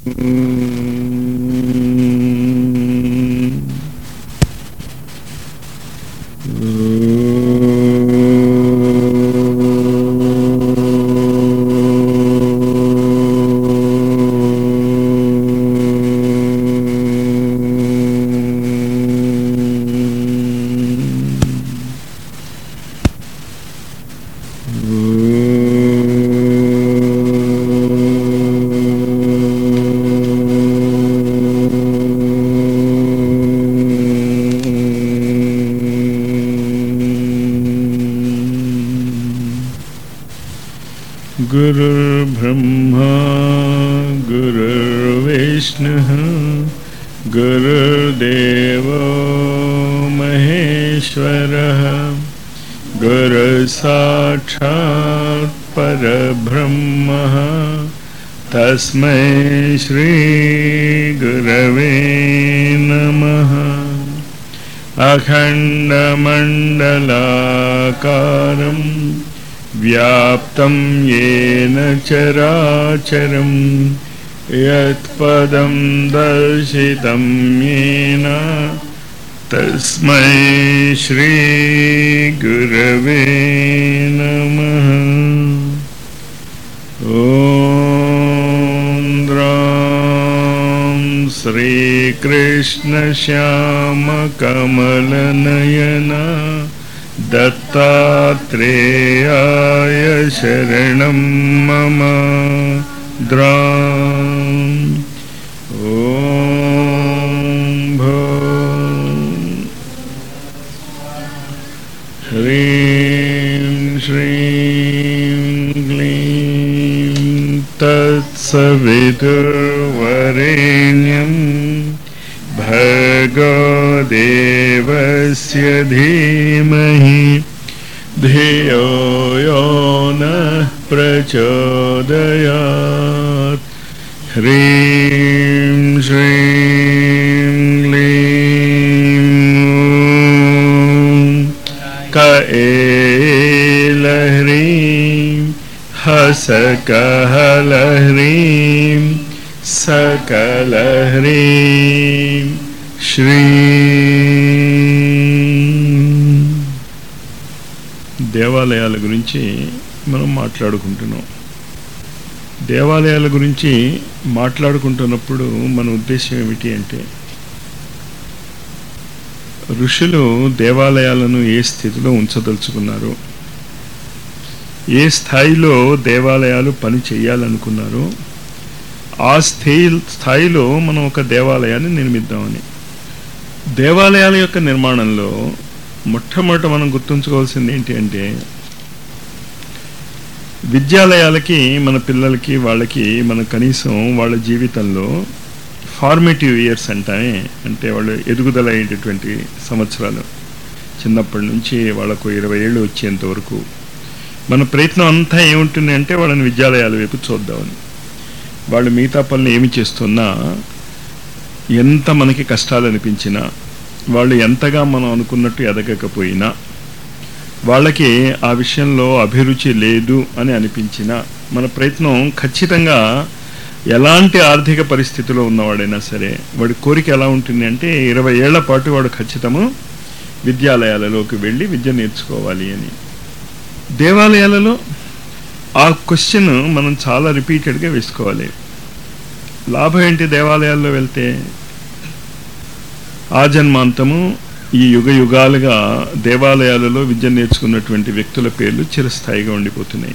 गुरुर्ब्रह्मा गुरुर्विष्णुः गुरुर्देवो महेश्वरः गुरुसाक्षात् परब्रह्मः तस्मै श्रीगुरवे नमः अखण्डमण्डलाकारम् व्याप्तं येन चराचरं यत्पदं दर्शितं येन तस्मै श्रीगुरवे नमः ॐ द्रां श्रीकृष्णश्यामकमलनयना दत्तात्रेयाय शरणं मम द्रा ॐ भो ह्रीं श्रीं क्लीं तत्सवितुर्वरेण्यं भर्गो देवस्य धीमहि धियो यो नः प्रचोदयात् ह्रीं श्रीं क्लीं क एलह्रीं हसकहलह्रीं सकलह्रीं శ్రీ దేవాలయాల గురించి మనం మాట్లాడుకుంటున్నాం దేవాలయాల గురించి మాట్లాడుకుంటున్నప్పుడు మన ఉద్దేశం ఏమిటి అంటే ఋషులు దేవాలయాలను ఏ స్థితిలో ఉంచదలుచుకున్నారు ఏ స్థాయిలో దేవాలయాలు పని చేయాలనుకున్నారు ఆ స్థాయి స్థాయిలో మనం ఒక దేవాలయాన్ని నిర్మిద్దామని దేవాలయాల యొక్క నిర్మాణంలో మొట్టమొదట మనం గుర్తుంచుకోవాల్సింది ఏంటి అంటే విద్యాలయాలకి మన పిల్లలకి వాళ్ళకి మన కనీసం వాళ్ళ జీవితంలో ఫార్మేటివ్ ఇయర్స్ అంటానే అంటే వాళ్ళు ఎదుగుదల అయ్యేటటువంటి సంవత్సరాలు చిన్నప్పటి నుంచి వాళ్ళకు ఇరవై ఏళ్ళు వచ్చేంత వరకు మన ప్రయత్నం అంతా ఏముంటుంది అంటే వాళ్ళని విద్యాలయాల వైపు చూద్దామని వాళ్ళు మిగతా పనులు ఏమి చేస్తున్నా ఎంత మనకి కష్టాలు అనిపించినా వాళ్ళు ఎంతగా మనం అనుకున్నట్టు ఎదగకపోయినా వాళ్ళకి ఆ విషయంలో అభిరుచి లేదు అని అనిపించినా మన ప్రయత్నం ఖచ్చితంగా ఎలాంటి ఆర్థిక పరిస్థితిలో ఉన్నవాడైనా సరే వాడి కోరిక ఎలా ఉంటుంది అంటే ఇరవై ఏళ్ల పాటు వాడు ఖచ్చితము విద్యాలయాలలోకి వెళ్ళి విద్య నేర్చుకోవాలి అని దేవాలయాలలో ఆ క్వశ్చన్ మనం చాలా రిపీటెడ్గా వేసుకోవాలి లాభం ఏంటి దేవాలయాల్లో వెళ్తే ఆ జన్మాంతము ఈ యుగ యుగాలుగా దేవాలయాలలో విద్య నేర్చుకున్నటువంటి వ్యక్తుల పేర్లు చిరస్థాయిగా ఉండిపోతున్నాయి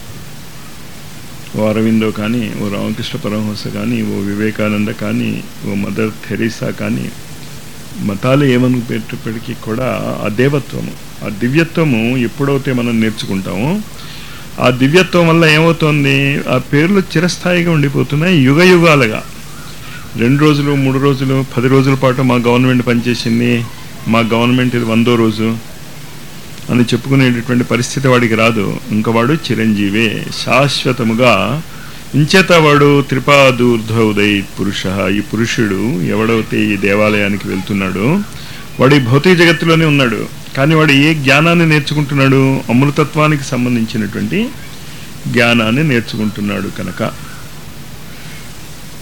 ఓ అరవిందో కానీ ఓ రామకృష్ణ పరమహంస కానీ ఓ వివేకానంద కానీ ఓ మదర్ థెరీసా కానీ మతాలు ఏమని పెట్టినప్పటికీ కూడా ఆ దేవత్వము ఆ దివ్యత్వము ఎప్పుడైతే మనం నేర్చుకుంటామో ఆ దివ్యత్వం వల్ల ఏమవుతోంది ఆ పేర్లు చిరస్థాయిగా ఉండిపోతున్నాయి యుగ యుగాలుగా రెండు రోజులు మూడు రోజులు పది రోజుల పాటు మా గవర్నమెంట్ పనిచేసింది మా గవర్నమెంట్ ఇది వందో రోజు అని చెప్పుకునేటటువంటి పరిస్థితి వాడికి రాదు ఇంకా వాడు చిరంజీవే శాశ్వతముగా ఇంచేత వాడు త్రిపాదూర్ధోదయ్ పురుష ఈ పురుషుడు ఎవడైతే ఈ దేవాలయానికి వెళ్తున్నాడో వాడు ఈ భౌతిక జగత్తులోనే ఉన్నాడు కానీ వాడు ఏ జ్ఞానాన్ని నేర్చుకుంటున్నాడు అమృతత్వానికి సంబంధించినటువంటి జ్ఞానాన్ని నేర్చుకుంటున్నాడు కనుక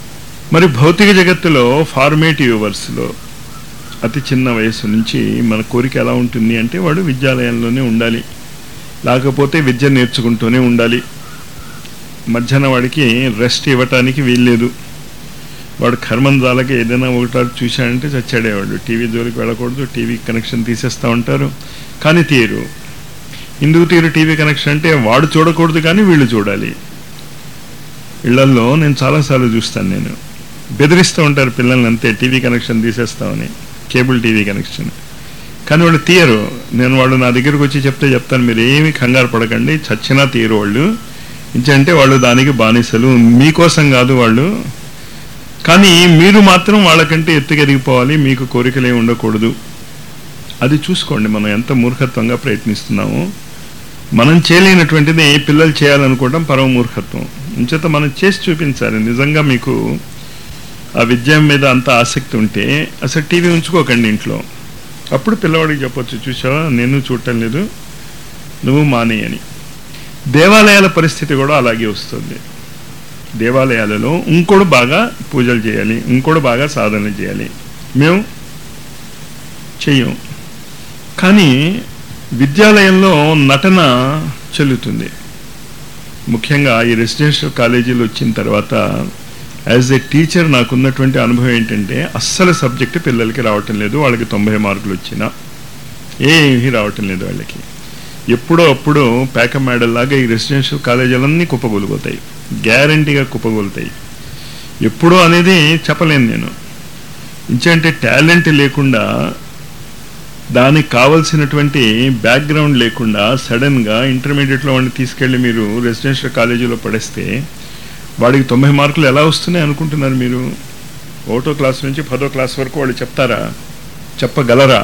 మరి భౌతిక జగత్తులో ఫార్మేటివ్ ఇయర్స్లో అతి చిన్న వయసు నుంచి మన కోరిక ఎలా ఉంటుంది అంటే వాడు విద్యాలయంలోనే ఉండాలి లేకపోతే విద్య నేర్చుకుంటూనే ఉండాలి మధ్యాహ్నం వాడికి రెస్ట్ ఇవ్వటానికి వీల్లేదు వాడు కర్మంజాలకి ఏదైనా ఒకటి చూశాడంటే చచ్చాడేవాడు టీవీ జోలికి వెళ్ళకూడదు టీవీ కనెక్షన్ తీసేస్తూ ఉంటారు కానీ తీయరు ఎందుకు తీరు టీవీ కనెక్షన్ అంటే వాడు చూడకూడదు కానీ వీళ్ళు చూడాలి ఇళ్లల్లో నేను చాలాసార్లు చూస్తాను నేను బెదిరిస్తూ ఉంటారు పిల్లల్ని అంతే టీవీ కనెక్షన్ తీసేస్తామని కేబుల్ టీవీ కనెక్షన్ కానీ వాళ్ళు తీయరు నేను వాళ్ళు నా దగ్గరకు వచ్చి చెప్తే చెప్తాను మీరు ఏమి కంగారు పడకండి చచ్చినా తీయరు వాళ్ళు ఇంచంటే వాళ్ళు దానికి బానిసలు మీకోసం కాదు వాళ్ళు కానీ మీరు మాత్రం వాళ్ళకంటే ఎత్తుకెదిగిపోవాలి మీకు కోరికలే ఉండకూడదు అది చూసుకోండి మనం ఎంత మూర్ఖత్వంగా ప్రయత్నిస్తున్నామో మనం చేయలేనటువంటిది పిల్లలు చేయాలనుకోవడం పరమ మూర్ఖత్వం ఇంచేత మనం చేసి చూపించాలి నిజంగా మీకు ఆ విద్య మీద అంత ఆసక్తి ఉంటే అసలు టీవీ ఉంచుకోకండి ఇంట్లో అప్పుడు పిల్లవాడికి చెప్పొచ్చు చూసావా నేను చూడటం లేదు నువ్వు మానే అని దేవాలయాల పరిస్థితి కూడా అలాగే వస్తుంది దేవాలయాలలో ఇంకోడు బాగా పూజలు చేయాలి ఇంకోడు బాగా సాధన చేయాలి మేము చెయ్యం కానీ విద్యాలయంలో నటన చెల్లుతుంది ముఖ్యంగా ఈ రెసిడెన్షియల్ కాలేజీలు వచ్చిన తర్వాత యాజ్ ఎ టీచర్ నాకున్నటువంటి అనుభవం ఏంటంటే అస్సలు సబ్జెక్ట్ పిల్లలకి రావటం లేదు వాళ్ళకి తొంభై మార్కులు వచ్చినా ఏమీ రావటం లేదు వాళ్ళకి ఎప్పుడో అప్పుడు పేక లాగా ఈ రెసిడెన్షియల్ కాలేజీలన్నీ కుప్పగొలిపోతాయి గ్యారంటీగా కుప్పగొలుతాయి ఎప్పుడో అనేది చెప్పలేను నేను ఇంచంటే టాలెంట్ లేకుండా దానికి కావలసినటువంటి బ్యాక్గ్రౌండ్ లేకుండా సడన్గా ఇంటర్మీడియట్లో వాడిని తీసుకెళ్ళి మీరు రెసిడెన్షియల్ కాలేజీలో పడేస్తే వాడికి తొంభై మార్కులు ఎలా వస్తున్నాయి అనుకుంటున్నారు మీరు ఒకటో క్లాస్ నుంచి పదో క్లాస్ వరకు వాళ్ళు చెప్తారా చెప్పగలరా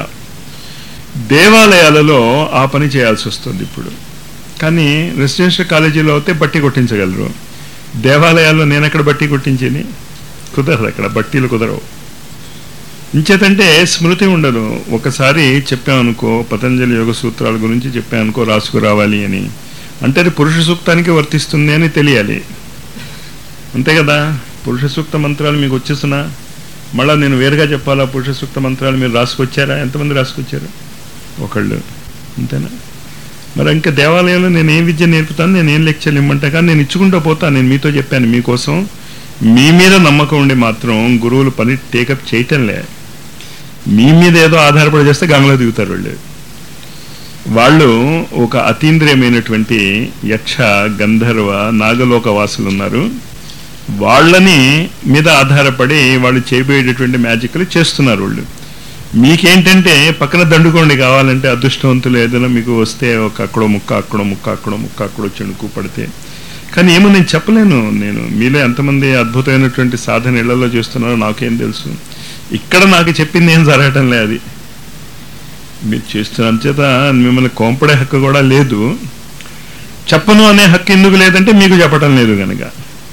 దేవాలయాలలో ఆ పని చేయాల్సి వస్తుంది ఇప్పుడు కానీ రెసిడెన్షియల్ కాలేజీలో అయితే బట్టి కొట్టించగలరు దేవాలయాల్లో నేను ఎక్కడ బట్టి కొట్టించేది కుదరదు అక్కడ బట్టీలు కుదరవు ఇంచేతంటే స్మృతి ఉండదు ఒకసారి చెప్పామనుకో పతంజలి యోగ సూత్రాల గురించి చెప్పామనుకో రాసుకురావాలి అని అంటే అది పురుష సూక్తానికి వర్తిస్తుంది అని తెలియాలి అంతే కదా పురుష సూక్త మంత్రాలు మీకు వచ్చేస్తున్నా మళ్ళీ నేను వేరుగా చెప్పాలా పురుష సూక్త మంత్రాలు మీరు రాసుకొచ్చారా ఎంతమంది రాసుకొచ్చారు ఒకళ్ళు అంతేనా మరి ఇంకా దేవాలయంలో నేను ఏం విద్య నేర్పుతాను నేను ఏం లెక్చర్లు ఇమ్మంటా కానీ నేను ఇచ్చుకుంటూ పోతాను నేను మీతో చెప్పాను మీకోసం మీ మీద నమ్మకం ఉండి మాత్రం గురువులు పని టేకప్ చేయటంలే మీ మీద ఏదో ఆధారపడి చేస్తే గంగలో దిగుతారు వాళ్ళు వాళ్ళు ఒక అతీంద్రియమైనటువంటి యక్ష గంధర్వ నాగలోక వాసులు ఉన్నారు వాళ్ళని మీద ఆధారపడి వాళ్ళు చేయబోయేటటువంటి మ్యాజిక్లు చేస్తున్నారు వాళ్ళు మీకేంటంటే పక్కన దండుకోండి కావాలంటే అదృష్టవంతులు ఏదైనా మీకు వస్తే ఒక అక్కడో ముక్క అక్కడో ముక్క అక్కడో ముక్క అక్కడో చెణుకు పడితే కానీ ఏమో నేను చెప్పలేను నేను మీలో ఎంతమంది అద్భుతమైనటువంటి సాధన ఇళ్లలో చేస్తున్నారో నాకేం తెలుసు ఇక్కడ నాకు చెప్పింది ఏం జరగటం లేదు అది మీరు చేస్తున్న చేత మిమ్మల్ని కోంపడే హక్కు కూడా లేదు చెప్పను అనే హక్కు ఎందుకు లేదంటే మీకు చెప్పటం లేదు కనుక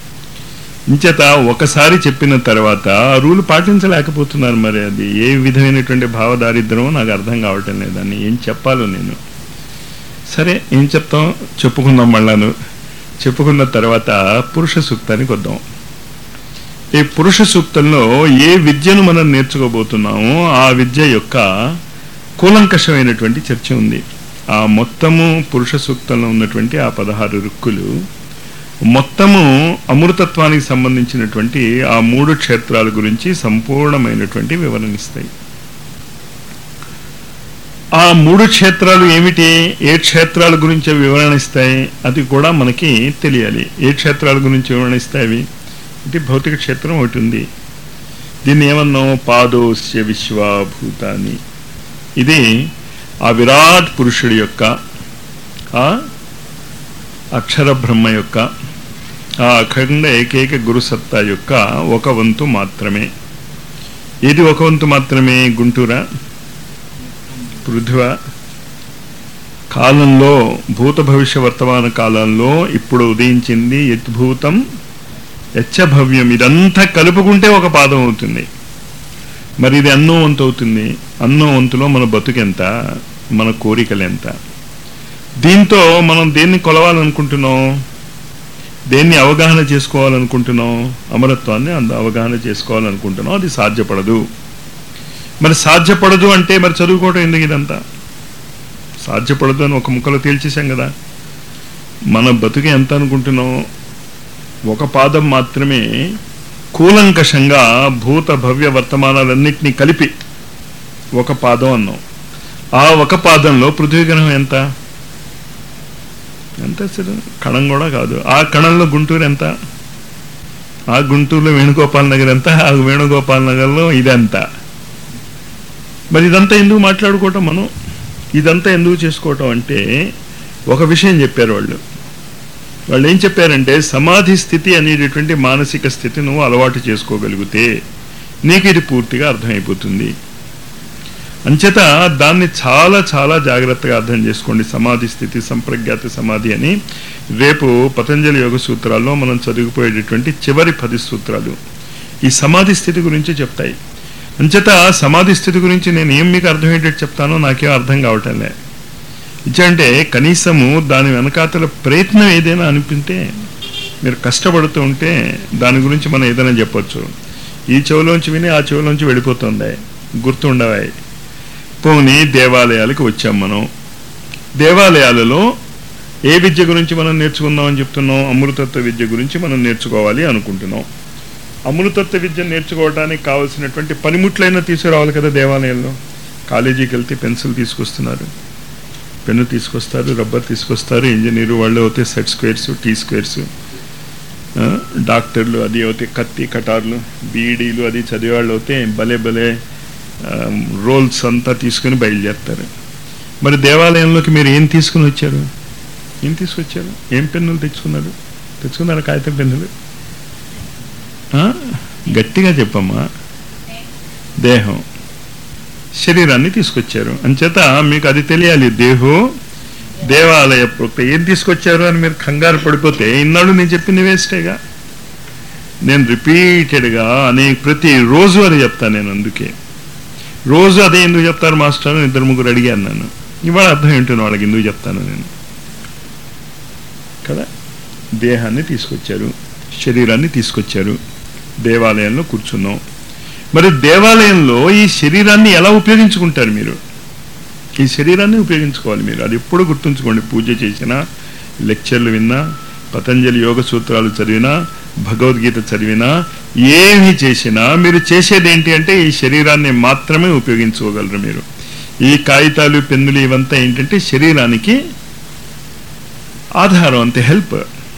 ఇంచేత ఒకసారి చెప్పిన తర్వాత ఆ రూల్ పాటించలేకపోతున్నారు మరి అది ఏ విధమైనటువంటి భావదారిద్రమో నాకు అర్థం కావటం లేదని ఏం చెప్పాలో నేను సరే ఏం చెప్తాం చెప్పుకుందాం మళ్ళాను చెప్పుకున్న తర్వాత పురుష సూక్తానికి వద్దాం ఈ పురుష సూక్తంలో ఏ విద్యను మనం నేర్చుకోబోతున్నామో ఆ విద్య యొక్క కూలంకషమైనటువంటి చర్చ ఉంది ఆ మొత్తము పురుష సూక్తంలో ఉన్నటువంటి ఆ పదహారు రుక్కులు మొత్తము అమృతత్వానికి సంబంధించినటువంటి ఆ మూడు క్షేత్రాల గురించి సంపూర్ణమైనటువంటి వివరణ ఇస్తాయి ఆ మూడు క్షేత్రాలు ఏమిటి ఏ క్షేత్రాల గురించి వివరణ ఇస్తాయి అది కూడా మనకి తెలియాలి ఏ క్షేత్రాల గురించి వివరణ ఇస్తాయి అవి అంటే భౌతిక క్షేత్రం ఒకటి ఉంది దీన్ని ఏమన్నాం పాదోస్య విశ్వాభూతాన్ని ఇది ఆ విరాట్ పురుషుడి యొక్క ఆ అక్షర బ్రహ్మ యొక్క ఆ అఖండ ఏకైక గురుసత్తా యొక్క ఒక వంతు మాత్రమే ఏది ఒక వంతు మాత్రమే గుంటూరా పృథ్వ కాలంలో భూత భవిష్య వర్తమాన కాలంలో ఇప్పుడు ఉదయించింది యద్భూతం యచ్చభవ్యం ఇదంతా కలుపుకుంటే ఒక పాదం అవుతుంది మరి ఇది అన్నో వంతు అవుతుంది అన్నో వంతులో మన బతుకెంత మన కోరికలు ఎంత దీంతో మనం దేన్ని కొలవాలనుకుంటున్నాం దేన్ని అవగాహన చేసుకోవాలనుకుంటున్నాం అమరత్వాన్ని అంద అవగాహన చేసుకోవాలనుకుంటున్నాం అది సాధ్యపడదు మరి సాధ్యపడదు అంటే మరి చదువుకోవటం ఎందుకు ఇదంతా సాధ్యపడదు అని ఒక ముక్కలో తేల్చేశాం కదా మన బతుకు ఎంత అనుకుంటున్నాం ఒక పాదం మాత్రమే కూలంకషంగా భూత భవ్య వర్తమానాలన్నింటినీ కలిపి ఒక పాదం అన్నాం ఆ ఒక పాదంలో పృథ్వీ గ్రహం ఎంత ఎంత అసలు కణం కూడా కాదు ఆ కణంలో గుంటూరు ఎంత ఆ గుంటూరులో వేణుగోపాల్ నగర్ ఎంత ఆ వేణుగోపాల్ నగర్లో ఇదెంత మరి ఇదంతా ఎందుకు మాట్లాడుకోవటం మనం ఇదంతా ఎందుకు చేసుకోవటం అంటే ఒక విషయం చెప్పారు వాళ్ళు వాళ్ళు ఏం చెప్పారంటే సమాధి స్థితి అనేటటువంటి మానసిక స్థితి నువ్వు అలవాటు చేసుకోగలిగితే నీకు ఇది పూర్తిగా అర్థమైపోతుంది అంచేత దాన్ని చాలా చాలా జాగ్రత్తగా అర్థం చేసుకోండి సమాధి స్థితి సంప్రజ్ఞాత సమాధి అని రేపు పతంజలి యోగ సూత్రాల్లో మనం చదువుకుపోయేటటువంటి చివరి పది సూత్రాలు ఈ సమాధి స్థితి గురించి చెప్తాయి అంచేత సమాధి స్థితి గురించి నేను ఏం మీకు అర్థమయ్యేటట్టు చెప్తానో నాకేం అర్థం కావటంలే ఇచ్చంటే కనీసము దాని వెనకాతల ప్రయత్నం ఏదైనా అనిపింటే మీరు కష్టపడుతూ ఉంటే దాని గురించి మనం ఏదైనా చెప్పొచ్చు ఈ చెవులోంచి విని ఆ చెవులోంచి వెళ్ళిపోతుంది గుర్తుండవాయి పోని దేవాలయాలకు వచ్చాం మనం దేవాలయాలలో ఏ విద్య గురించి మనం నేర్చుకుందామని చెప్తున్నాం అమృతత్వ విద్య గురించి మనం నేర్చుకోవాలి అనుకుంటున్నాం అమృతత్వ విద్య నేర్చుకోవడానికి కావాల్సినటువంటి పనిముట్లైనా తీసుకురావాలి కదా దేవాలయంలో కాలేజీకి వెళ్తే పెన్సిల్ తీసుకొస్తున్నారు పెన్ను తీసుకొస్తారు రబ్బర్ తీసుకొస్తారు ఇంజనీరు వాళ్ళు అవుతే సెట్ స్క్వేర్స్ టీ స్క్వేర్స్ డాక్టర్లు అది అవుతే కత్తి కటార్లు బీఈడీలు అది చదివేవాళ్ళు అవుతే భలే భలే రోల్స్ అంతా తీసుకుని బయలుదేరుతారు మరి దేవాలయంలోకి మీరు ఏం తీసుకుని వచ్చారు ఏం తీసుకొచ్చారు ఏం పెన్నులు తెచ్చుకున్నారు తెచ్చుకున్నారు కాగితం పెన్నులు గట్టిగా చెప్పమ్మా దేహం శరీరాన్ని తీసుకొచ్చారు అంచేత మీకు అది తెలియాలి దేహో దేవాలయ ప్రోక్త ఏం తీసుకొచ్చారు అని మీరు కంగారు పడిపోతే ఇన్నాళ్ళు నేను చెప్పింది వేస్టేగా నేను రిపీటెడ్గా అనేక ప్రతి రోజు అది చెప్తాను నేను అందుకే రోజు అదే ఎందుకు చెప్తారు మాస్టర్ అని ఇద్దరు ముగ్గురు అడిగాను నన్ను ఇవాళ అర్థం ఏంటో వాళ్ళకి ఎందుకు చెప్తాను నేను కదా దేహాన్ని తీసుకొచ్చారు శరీరాన్ని తీసుకొచ్చారు దేవాలయంలో కూర్చున్నాం మరి దేవాలయంలో ఈ శరీరాన్ని ఎలా ఉపయోగించుకుంటారు మీరు ఈ శరీరాన్ని ఉపయోగించుకోవాలి మీరు అది ఎప్పుడు గుర్తుంచుకోండి పూజ చేసినా లెక్చర్లు విన్నా పతంజలి యోగ సూత్రాలు చదివినా భగవద్గీత చదివినా ఏమి చేసినా మీరు చేసేది ఏంటి అంటే ఈ శరీరాన్ని మాత్రమే ఉపయోగించుకోగలరు మీరు ఈ కాగితాలు పెన్నులు ఇవంతా ఏంటంటే శరీరానికి ఆధారం అంతే హెల్ప్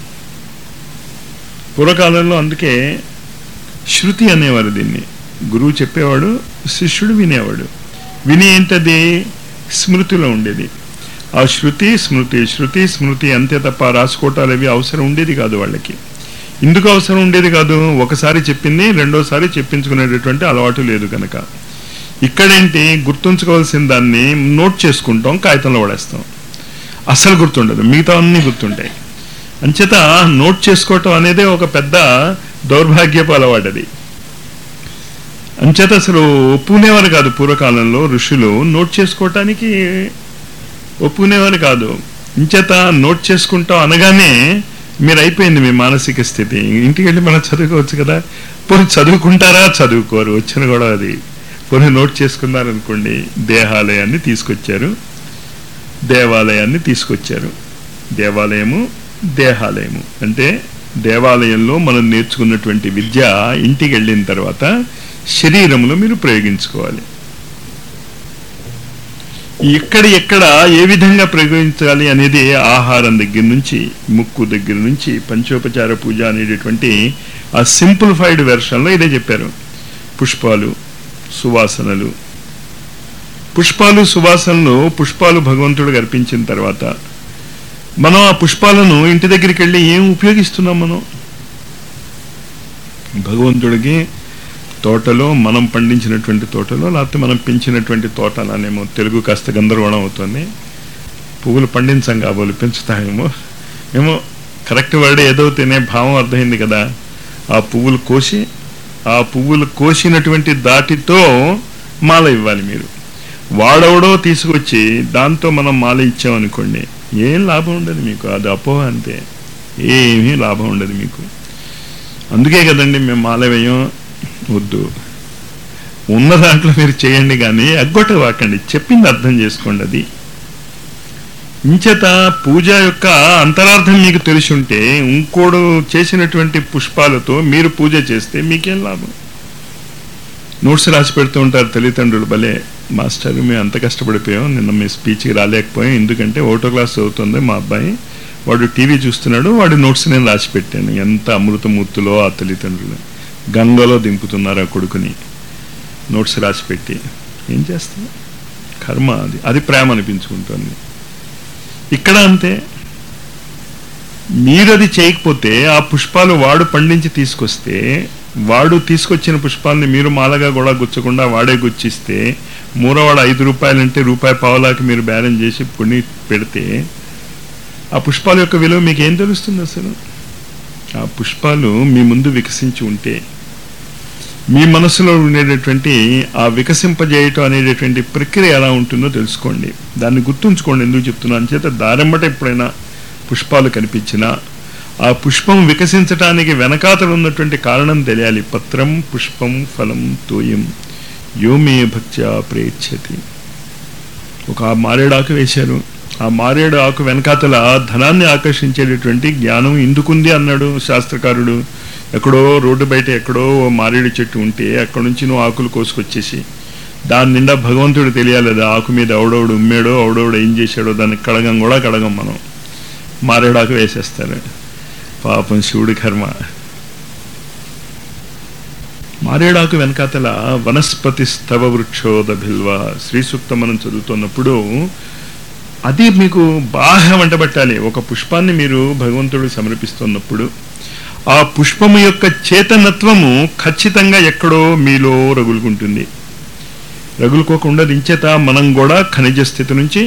పూర్వకాలంలో అందుకే శృతి అనేవారు దీన్ని గురువు చెప్పేవాడు శిష్యుడు వినేవాడు విని ఏంటది స్మృతిలో ఉండేది ఆ శృతి స్మృతి శృతి స్మృతి అంతే తప్ప రాసుకోవటాలు అవి అవసరం ఉండేది కాదు వాళ్ళకి ఎందుకు అవసరం ఉండేది కాదు ఒకసారి చెప్పింది రెండోసారి చెప్పించుకునేటటువంటి అలవాటు లేదు కనుక ఇక్కడేంటి గుర్తుంచుకోవాల్సిన దాన్ని నోట్ చేసుకుంటాం కాగితంలో పడేస్తాం అసలు గుర్తుండదు మిగతా అన్నీ గుర్తుంటాయి అంచేత నోట్ చేసుకోవటం అనేదే ఒక పెద్ద దౌర్భాగ్యపు అలవాటు అది అంచేత అసలు ఒప్పుకునేవారు కాదు పూర్వకాలంలో ఋషులు నోట్ చేసుకోవటానికి ఒప్పుకునేవారు కాదు ఇంచేత నోట్ చేసుకుంటాం అనగానే మీరు అయిపోయింది మీ మానసిక స్థితి ఇంటికి వెళ్ళి మనం చదువుకోవచ్చు కదా పోనీ చదువుకుంటారా చదువుకోరు వచ్చిన కూడా అది పోనీ నోట్ చేసుకున్నారనుకోండి దేహాలయాన్ని తీసుకొచ్చారు దేవాలయాన్ని తీసుకొచ్చారు దేవాలయము దేహాలయము అంటే దేవాలయంలో మనం నేర్చుకున్నటువంటి విద్య ఇంటికి వెళ్ళిన తర్వాత శరీరంలో మీరు ప్రయోగించుకోవాలి ఎక్కడ ఎక్కడ ఏ విధంగా ప్రయోగించాలి అనేది ఆహారం దగ్గర నుంచి ముక్కు దగ్గర నుంచి పంచోపచార పూజ అనేటటువంటి ఆ సింప్లిఫైడ్ వెర్షన్లో ఇదే చెప్పారు పుష్పాలు సువాసనలు పుష్పాలు సువాసనలు పుష్పాలు భగవంతుడికి అర్పించిన తర్వాత మనం ఆ పుష్పాలను ఇంటి దగ్గరికి వెళ్ళి ఏం ఉపయోగిస్తున్నాం మనం భగవంతుడికి తోటలో మనం పండించినటువంటి తోటలో లేకపోతే మనం పెంచినటువంటి తోట అలానేమో తెలుగు కాస్త గందరగోళం అవుతుంది పువ్వులు పండించాం కాబోలు పెంచుతామేమో ఏమో కరెక్ట్ వర్డ్ ఏదో తినే భావం అర్థమైంది కదా ఆ పువ్వులు కోసి ఆ పువ్వులు కోసినటువంటి దాటితో మాల ఇవ్వాలి మీరు వాడెవడో తీసుకొచ్చి దాంతో మనం మాల ఇచ్చామనుకోండి ఏం లాభం ఉండదు మీకు అది అపోహ అంతే ఏమీ లాభం ఉండదు మీకు అందుకే కదండి మేము మాల వేయం వద్దు ఉన్న దాంట్లో మీరు చేయండి కానీ ఎగ్గొట్ట వాకండి చెప్పింది అర్థం చేసుకోండి అది ఇంచేత పూజ యొక్క అంతరార్థం మీకు తెలిసి ఉంటే ఇంకోడు చేసినటువంటి పుష్పాలతో మీరు పూజ చేస్తే మీకేం లాభం నోట్స్ రాసి పెడుతూ ఉంటారు తల్లిదండ్రులు భలే మాస్టర్ మేము అంత కష్టపడిపోయాం నిన్న మీ స్పీచ్కి రాలేకపోయాం ఎందుకంటే ఓటో క్లాస్ చదువుతుంది మా అబ్బాయి వాడు టీవీ చూస్తున్నాడు వాడి నోట్స్ నేను రాసి పెట్టాను ఎంత అమృతమూర్తులో ఆ తల్లిదండ్రులు గంగలో దింపుతున్నారు ఆ కొడుకుని నోట్స్ రాసి పెట్టి ఏం చేస్తాం కర్మ అది అది ప్రేమ అనిపించుకుంటుంది ఇక్కడ అంతే మీరు అది చేయకపోతే ఆ పుష్పాలు వాడు పండించి తీసుకొస్తే వాడు తీసుకొచ్చిన పుష్పాలని మీరు మాలగా కూడా గుచ్చకుండా వాడే గుచ్చిస్తే మూరవాడు ఐదు రూపాయలంటే రూపాయి పావులాకి మీరు బేరం చేసి కొన్ని పెడితే ఆ పుష్పాల యొక్క విలువ మీకు ఏం తెలుస్తుంది అసలు ఆ పుష్పాలు మీ ముందు వికసించి ఉంటే మీ మనసులో ఉండేటటువంటి ఆ వికసింపజేయటం అనేటటువంటి ప్రక్రియ ఎలా ఉంటుందో తెలుసుకోండి దాన్ని గుర్తుంచుకోండి ఎందుకు చెప్తున్నాను చేత దారెంబట ఎప్పుడైనా పుష్పాలు కనిపించినా ఆ పుష్పం వికసించటానికి వెనకాతలు ఉన్నటువంటి కారణం తెలియాలి పత్రం పుష్పం ఫలం తోయం యోమే భక్త్యా ప్రేచ్ఛతి ఒక మారేడాకు వేశారు ఆ మారేడు ఆకు వెనకాతల ధనాన్ని ఆకర్షించేటటువంటి జ్ఞానం ఎందుకుంది అన్నాడు శాస్త్రకారుడు ఎక్కడో రోడ్డు బయట ఎక్కడో ఓ మారేడు చెట్టు ఉంటే అక్కడ నుంచి నువ్వు ఆకులు కోసుకొచ్చేసి దాని నిండా భగవంతుడు తెలియాలి అది ఆకు మీద ఎవడోడు ఉమ్మాడో ఎవడోడు ఏం చేశాడో దాన్ని కడగం కూడా కడగం మనం మారేడాకు వేసేస్తారు పాపం శివుడి కర్మ మారేడాకు వెనకాతల వనస్పతి స్తవ వృక్షోద బిల్వ శ్రీ సూక్తం మనం చదువుతున్నప్పుడు అది మీకు బాగా వంటబట్టాలి ఒక పుష్పాన్ని మీరు భగవంతుడు సమర్పిస్తున్నప్పుడు ఆ పుష్పము యొక్క చేతనత్వము ఖచ్చితంగా ఎక్కడో మీలో రగులుకుంటుంది రగులుకోకుండా దించేత మనం కూడా ఖనిజ స్థితి నుంచి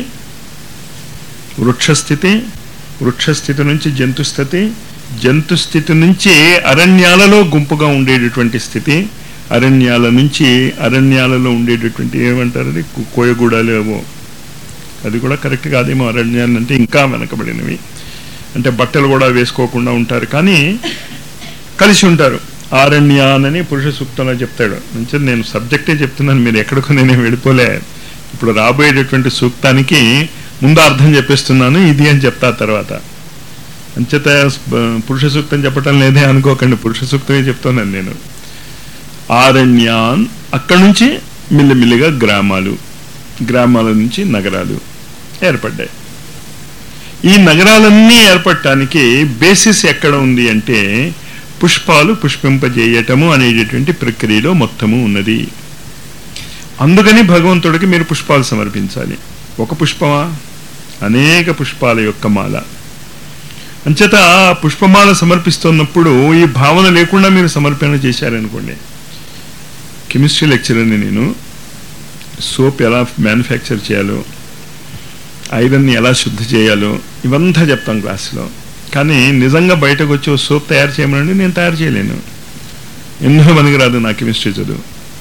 వృక్షస్థితి వృక్షస్థితి నుంచి జంతుస్థితి జంతుస్థితి నుంచి అరణ్యాలలో గుంపుగా ఉండేటటువంటి స్థితి అరణ్యాల నుంచి అరణ్యాలలో ఉండేటటువంటి ఏమంటారు అది కు- కోయగూడాలు ఏవో అది కూడా కరెక్ట్ కాదేమో అరణ్యాలు అంటే ఇంకా వెనకబడినవి అంటే బట్టలు కూడా వేసుకోకుండా ఉంటారు కానీ కలిసి ఉంటారు ఆరణ్యానని పురుష సూక్తంలో చెప్తాడు మంచిది నేను సబ్జెక్టే చెప్తున్నాను మీరు ఎక్కడికో నేను వెళ్ళిపోలే ఇప్పుడు రాబోయేటటువంటి సూక్తానికి ముందు అర్థం చెప్పేస్తున్నాను ఇది అని చెప్తా తర్వాత అంచేత స్ప- పురుష సూక్తం చెప్పటం లేదే అనుకోకండి పురుష సూక్తమే చెప్తున్నాను నేను ఆరణ్యాన్ అక్కడి నుంచి మిల్లిమిల్లిగా గ్రామాలు గ్రామాల నుంచి నగరాలు ఏర్పడ్డాయి ఈ నగరాలన్నీ ఏర్పడటానికి బేసిస్ ఎక్కడ ఉంది అంటే పుష్పాలు పుష్పింపజేయటము అనేటటువంటి ప్రక్రియలో మొత్తము ఉన్నది అందుకని భగవంతుడికి మీరు పుష్పాలు సమర్పించాలి ఒక పుష్పమా అనేక పుష్పాల యొక్క మాల అంచేత ఆ పుష్పమాల సమర్పిస్తున్నప్పుడు ఈ భావన లేకుండా మీరు సమర్పణ చేశారనుకోండి కెమిస్ట్రీ లెక్చరర్ని నేను సోప్ ఎలా మ్యానుఫ్యాక్చర్ చేయాలో ఐరన్ని ఎలా శుద్ధి చేయాలో ఇవంతా చెప్తాం క్లాస్లో కానీ నిజంగా బయటకు వచ్చి ఓ సోప్ తయారు చేయమనండి నేను తయారు చేయలేను ఎన్నో మనకి రాదు నా కెమిస్ట్రీ చదువు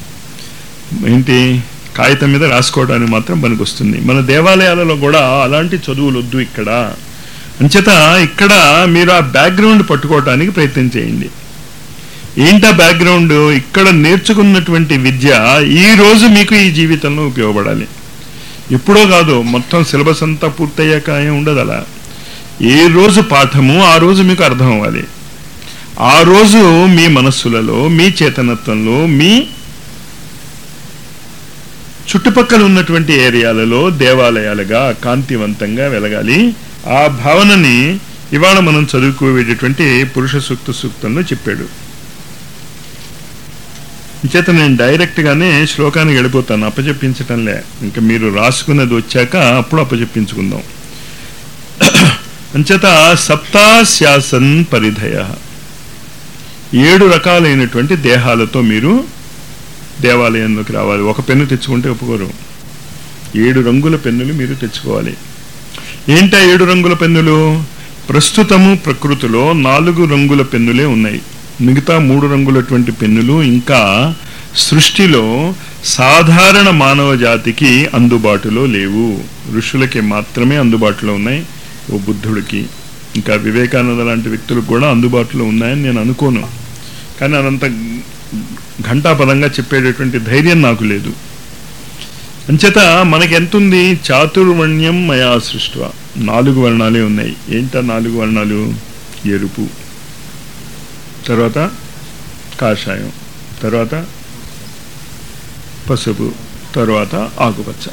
ఏంటి కాగితం మీద రాసుకోవడానికి మాత్రం పనికి వస్తుంది మన దేవాలయాలలో కూడా అలాంటి చదువులు వద్దు ఇక్కడ అంచేత ఇక్కడ మీరు ఆ బ్యాక్గ్రౌండ్ పట్టుకోవటానికి ప్రయత్నం చేయండి ఏంటా బ్యాక్గ్రౌండ్ ఇక్కడ నేర్చుకున్నటువంటి విద్య ఈ రోజు మీకు ఈ జీవితంలో ఉపయోగపడాలి ఎప్పుడో కాదు మొత్తం సిలబస్ అంతా పూర్తయ్యాక ఏం ఉండదు అలా ఏ రోజు పాఠము ఆ రోజు మీకు అర్థం అవ్వాలి ఆ రోజు మీ మనస్సులలో మీ చేతనత్వంలో మీ చుట్టుపక్కల ఉన్నటువంటి ఏరియాలలో దేవాలయాలుగా కాంతివంతంగా వెలగాలి ఆ భావనని ఇవాళ మనం చదువుకోవేటటువంటి పురుష సూక్త సూక్తంలో చెప్పాడు చేత నేను డైరెక్ట్ గానే శ్లోకానికి వెళ్ళిపోతాను అప్పచెప్పించటంలే ఇంకా మీరు రాసుకున్నది వచ్చాక అప్పుడు అప్పచెప్పించుకుందాం అంచేత సప్తాశ్యాసన్ పరిధయ ఏడు రకాలైనటువంటి దేహాలతో మీరు దేవాలయంలోకి రావాలి ఒక పెన్ను తెచ్చుకుంటే ఒప్పుకోరు ఏడు రంగుల పెన్నులు మీరు తెచ్చుకోవాలి ఏంటా ఏడు రంగుల పెన్నులు ప్రస్తుతము ప్రకృతిలో నాలుగు రంగుల పెన్నులే ఉన్నాయి మిగతా మూడు రంగులటువంటి పెన్నులు ఇంకా సృష్టిలో సాధారణ మానవ జాతికి అందుబాటులో లేవు ఋషులకి మాత్రమే అందుబాటులో ఉన్నాయి ఓ బుద్ధుడికి ఇంకా వివేకానంద లాంటి వ్యక్తులకు కూడా అందుబాటులో ఉన్నాయని నేను అనుకోను కానీ అదంత ఘంటాపదంగా చెప్పేటటువంటి ధైర్యం నాకు లేదు అంచేత మనకి ఎంతుంది చాతుర్వర్ణ్యం మయా సృష్ట నాలుగు వర్ణాలే ఉన్నాయి ఏంటా నాలుగు వర్ణాలు ఎరుపు తర్వాత కాషాయం తర్వాత పసుపు తర్వాత ఆకుపచ్చ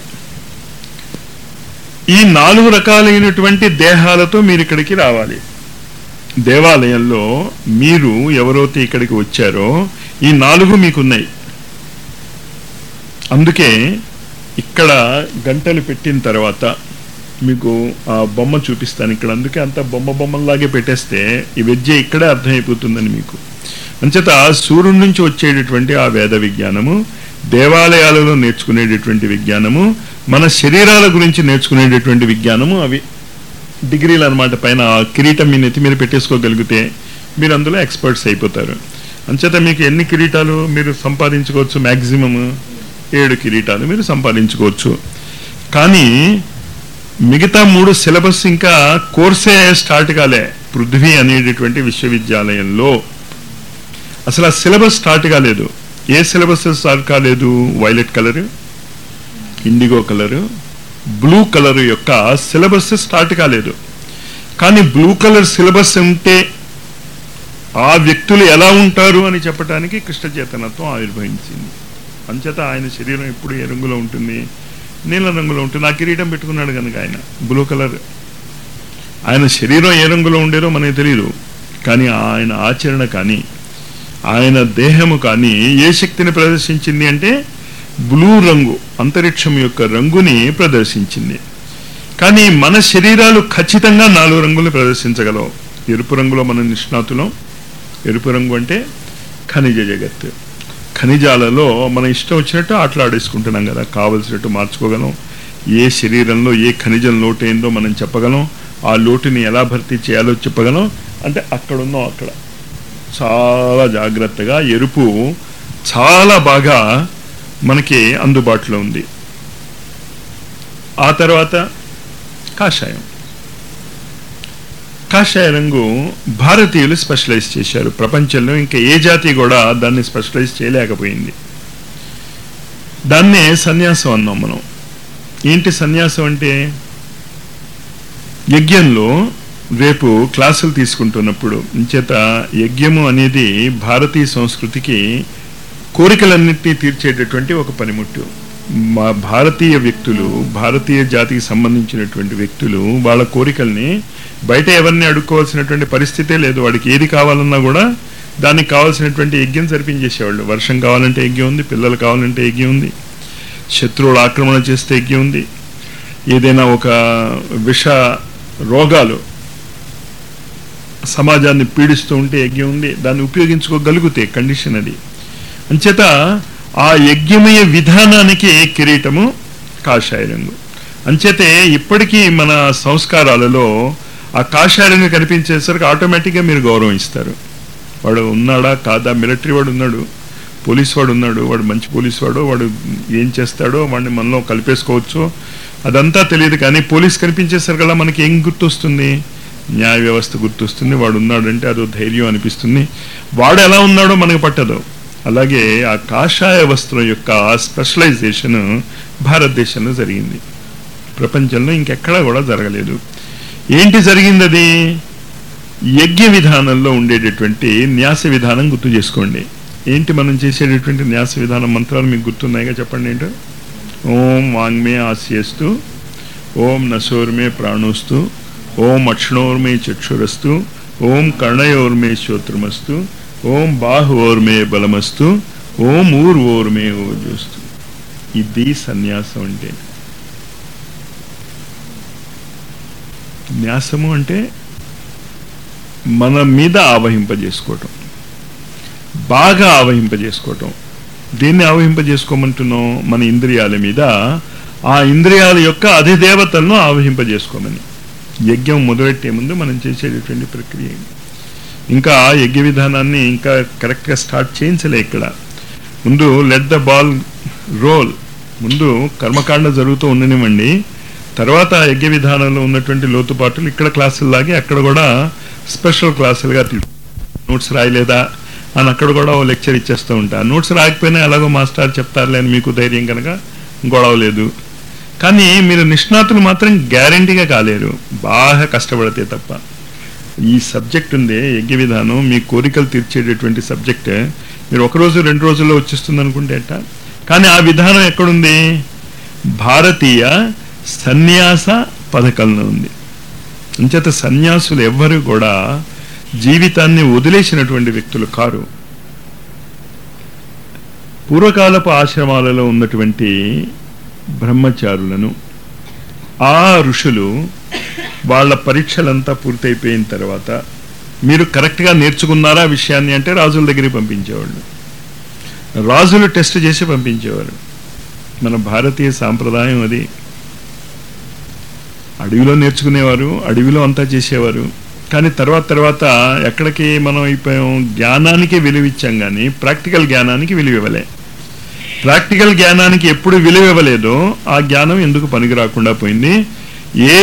ఈ నాలుగు రకాలైనటువంటి దేహాలతో మీరు ఇక్కడికి రావాలి దేవాలయంలో మీరు ఎవరైతే ఇక్కడికి వచ్చారో ఈ నాలుగు మీకున్నాయి అందుకే ఇక్కడ గంటలు పెట్టిన తర్వాత మీకు ఆ బొమ్మ చూపిస్తాను ఇక్కడ అందుకే అంత బొమ్మ బొమ్మలాగే పెట్టేస్తే ఈ విద్య ఇక్కడే అర్థమైపోతుందని మీకు అంచేత సూర్యుడి నుంచి వచ్చేటటువంటి ఆ వేద విజ్ఞానము దేవాలయాలలో నేర్చుకునేటటువంటి విజ్ఞానము మన శరీరాల గురించి నేర్చుకునేటటువంటి విజ్ఞానము అవి డిగ్రీలు అనమాట పైన ఆ కిరీటం మీ నెత్తి మీద పెట్టేసుకోగలిగితే మీరు అందులో ఎక్స్పర్ట్స్ అయిపోతారు అంచేత మీకు ఎన్ని కిరీటాలు మీరు సంపాదించుకోవచ్చు మ్యాక్సిమం ఏడు కిరీటాలు మీరు సంపాదించుకోవచ్చు కానీ మిగతా మూడు సిలబస్ ఇంకా కోర్సే స్టార్ట్ కాలే పృథ్వీ అనేటటువంటి విశ్వవిద్యాలయంలో అసలు ఆ సిలబస్ స్టార్ట్ కాలేదు ఏ సిలబస్ స్టార్ట్ కాలేదు violet colour indigo colour blue colour యొక్క సిలబస్ స్టార్ట్ కాలేదు కానీ బ్లూ కలర్ సిలబస్ ఉంటే ఆ వ్యక్తులు ఎలా ఉంటారు అని చెప్పడానికి కృష్ణ చేతనత్వం ఆవిర్భవించింది అంచేత ఆయన శరీరం ఎప్పుడు ఏ రంగులో ఉంటుంది నీల రంగులో ఉంటుంది ఆ కిరీటం పెట్టుకున్నాడు కనుక ఆయన బ్లూ కలర్ ఆయన శరీరం ఏ రంగులో ఉండేదో మనకి తెలియదు కానీ ఆయన ఆచరణ కానీ ఆయన దేహము కానీ ఏ శక్తిని ప్రదర్శించింది అంటే బ్లూ రంగు అంతరిక్షం యొక్క రంగుని ప్రదర్శించింది కానీ మన శరీరాలు ఖచ్చితంగా నాలుగు రంగులు ప్రదర్శించగలవు ఎరుపు రంగులో మన నిష్ణాతులం ఎరుపు రంగు అంటే ఖనిజ జగత్ ఖనిజాలలో మన ఇష్టం వచ్చినట్టు ఆటలాడేసుకుంటున్నాం కదా కావలసినట్టు మార్చుకోగలం ఏ శరీరంలో ఏ ఖనిజం లోటైందో మనం చెప్పగలం ఆ లోటుని ఎలా భర్తీ చేయాలో చెప్పగలం అంటే అక్కడ ఉన్నాం అక్కడ చాలా జాగ్రత్తగా ఎరుపు చాలా బాగా మనకి అందుబాటులో ఉంది ఆ తర్వాత కాషాయం కాషాయ రంగు భారతీయులు స్పెషలైజ్ చేశారు ప్రపంచంలో ఇంకా ఏ జాతి కూడా దాన్ని స్పెషలైజ్ చేయలేకపోయింది దాన్నే సన్యాసం అన్నాం మనం ఏంటి సన్యాసం అంటే యజ్ఞంలో రేపు క్లాసులు తీసుకుంటున్నప్పుడు ఇంచేత యజ్ఞము అనేది భారతీయ సంస్కృతికి కోరికలన్నింటినీ తీర్చేటటువంటి ఒక పనిముట్టు మా భారతీయ వ్యక్తులు భారతీయ జాతికి సంబంధించినటువంటి వ్యక్తులు వాళ్ళ కోరికల్ని బయట ఎవరిని అడుక్కోవాల్సినటువంటి పరిస్థితే లేదు వాడికి ఏది కావాలన్నా కూడా దానికి కావాల్సినటువంటి యజ్ఞం జరిపించేసేవాళ్ళు వర్షం కావాలంటే యజ్ఞం ఉంది పిల్లలు కావాలంటే యజ్ఞం ఉంది శత్రువులు ఆక్రమణ చేస్తే యజ్ఞం ఉంది ఏదైనా ఒక విష రోగాలు సమాజాన్ని పీడిస్తూ ఉంటే యజ్ఞం ఉంది దాన్ని ఉపయోగించుకోగలిగితే కండిషన్ అది అంచేత ఆ యజ్ఞమయ విధానానికి కిరీటము కాషాయ రంగు అంచేతే ఇప్పటికీ మన సంస్కారాలలో ఆ కాషాయ రంగు కనిపించేసరికి ఆటోమేటిక్గా మీరు గౌరవం ఇస్తారు వాడు ఉన్నాడా కాదా మిలిటరీ వాడు ఉన్నాడు పోలీస్ వాడు ఉన్నాడు వాడు మంచి పోలీస్ వాడు వాడు ఏం చేస్తాడో వాడిని మనలో కలిపేసుకోవచ్చు అదంతా తెలియదు కానీ పోలీస్ కనిపించేసరికల్లా మనకి ఏం గుర్తొస్తుంది న్యాయ వ్యవస్థ గుర్తొస్తుంది వాడు ఉన్నాడంటే అదో ధైర్యం అనిపిస్తుంది వాడు ఎలా ఉన్నాడో మనకు పట్టదు అలాగే ఆ కాషాయ వస్త్రం యొక్క స్పెషలైజేషన్ భారతదేశంలో జరిగింది ప్రపంచంలో ఇంకెక్కడా కూడా జరగలేదు ఏంటి జరిగింది అది యజ్ఞ విధానంలో ఉండేటటువంటి న్యాస విధానం గుర్తు చేసుకోండి ఏంటి మనం చేసేటటువంటి న్యాస విధానం మంత్రాలు మీకు గుర్తున్నాయిగా చెప్పండి ఏంటో ఓం వాంగ్మే ఆస్యస్తు ఓం నశోర్మే ప్రాణోస్తు ఓం అక్షణోర్మే చక్షురస్తు ఓం కర్ణయోర్మే శ్రోత్రమస్తు ఓం బాహువోర్మే బలమస్తు ఓం ఊర్వోర్మే ఓజోస్తు ఇది సన్యాసం అంటే న్యాసము అంటే మన మీద ఆవహింపజేసుకోవటం బాగా ఆవహింపజేసుకోవటం దీన్ని ఆవహింపజేసుకోమంటున్నాం మన ఇంద్రియాల మీద ఆ ఇంద్రియాల యొక్క అధిదేవతలను ఆవహింపజేసుకోమని యజ్ఞం మొదలెట్టే ముందు మనం చేసేటటువంటి ప్రక్రియ ఇది. ఇంకా యజ్ఞ విధానాన్ని ఇంకా కరెక్ట్గా స్టార్ట్ చేయించలే ఇక్కడ ముందు లెట్ ద బాల్ రోల్ ముందు కర్మకాండ జరుగుతూ ఉండనివ్వండి తర్వాత యజ్ఞ విధానంలో ఉన్నటువంటి లోతుపాటులు ఇక్కడ క్లాసుల్లాగే అక్కడ కూడా స్పెషల్ క్లాసులుగా తీ నోట్స్ రాయలేదా అని అక్కడ కూడా ఓ లెక్చర్ ఇచ్చేస్తూ ఉంటా నోట్స్ రాకపోయినా ఎలాగో మాస్టర్ చెప్తారులే అని మీకు ధైర్యం కనుక గొడవ లేదు కానీ మీరు నిష్ణాతులు మాత్రం గ్యారంటీగా కాలేరు బాగా కష్టపడితే తప్ప ఈ సబ్జెక్ట్ ఉంది యజ్ఞ విధానం మీ కోరికలు తీర్చేటటువంటి సబ్జెక్ట్ మీరు ఒక రోజు రెండు రోజుల్లో వచ్చేస్తుంది అనుకుంటే ఎట్టా కానీ ఆ విధానం ఎక్కడుంది భారతీయ సన్యాస పథకంలో ఉంది అంచేత సన్యాసులు ఎవ్వరు కూడా జీవితాన్ని వదిలేసినటువంటి వ్యక్తులు కారు పూర్వకాలపు ఆశ్రమాలలో ఉన్నటువంటి బ్రహ్మచారులను ఆ ఋషులు వాళ్ళ పరీక్షలంతా పూర్తయిపోయిన తర్వాత మీరు కరెక్ట్గా నేర్చుకున్నారా ఆ విషయాన్ని అంటే రాజుల దగ్గరికి పంపించేవాళ్ళు రాజులు టెస్ట్ చేసి పంపించేవారు మన భారతీయ సాంప్రదాయం అది అడవిలో నేర్చుకునేవారు అడవిలో అంతా చేసేవారు కానీ తర్వాత తర్వాత ఎక్కడికి మనం అయిపోయాం జ్ఞానానికి విలువ ఇచ్చాం కానీ ప్రాక్టికల్ జ్ఞానానికి విలువ ఇవ్వలే ప్రాక్టికల్ జ్ఞానానికి ఎప్పుడు విలువ ఇవ్వలేదో ఆ జ్ఞానం ఎందుకు పనికి రాకుండా పోయింది ఏ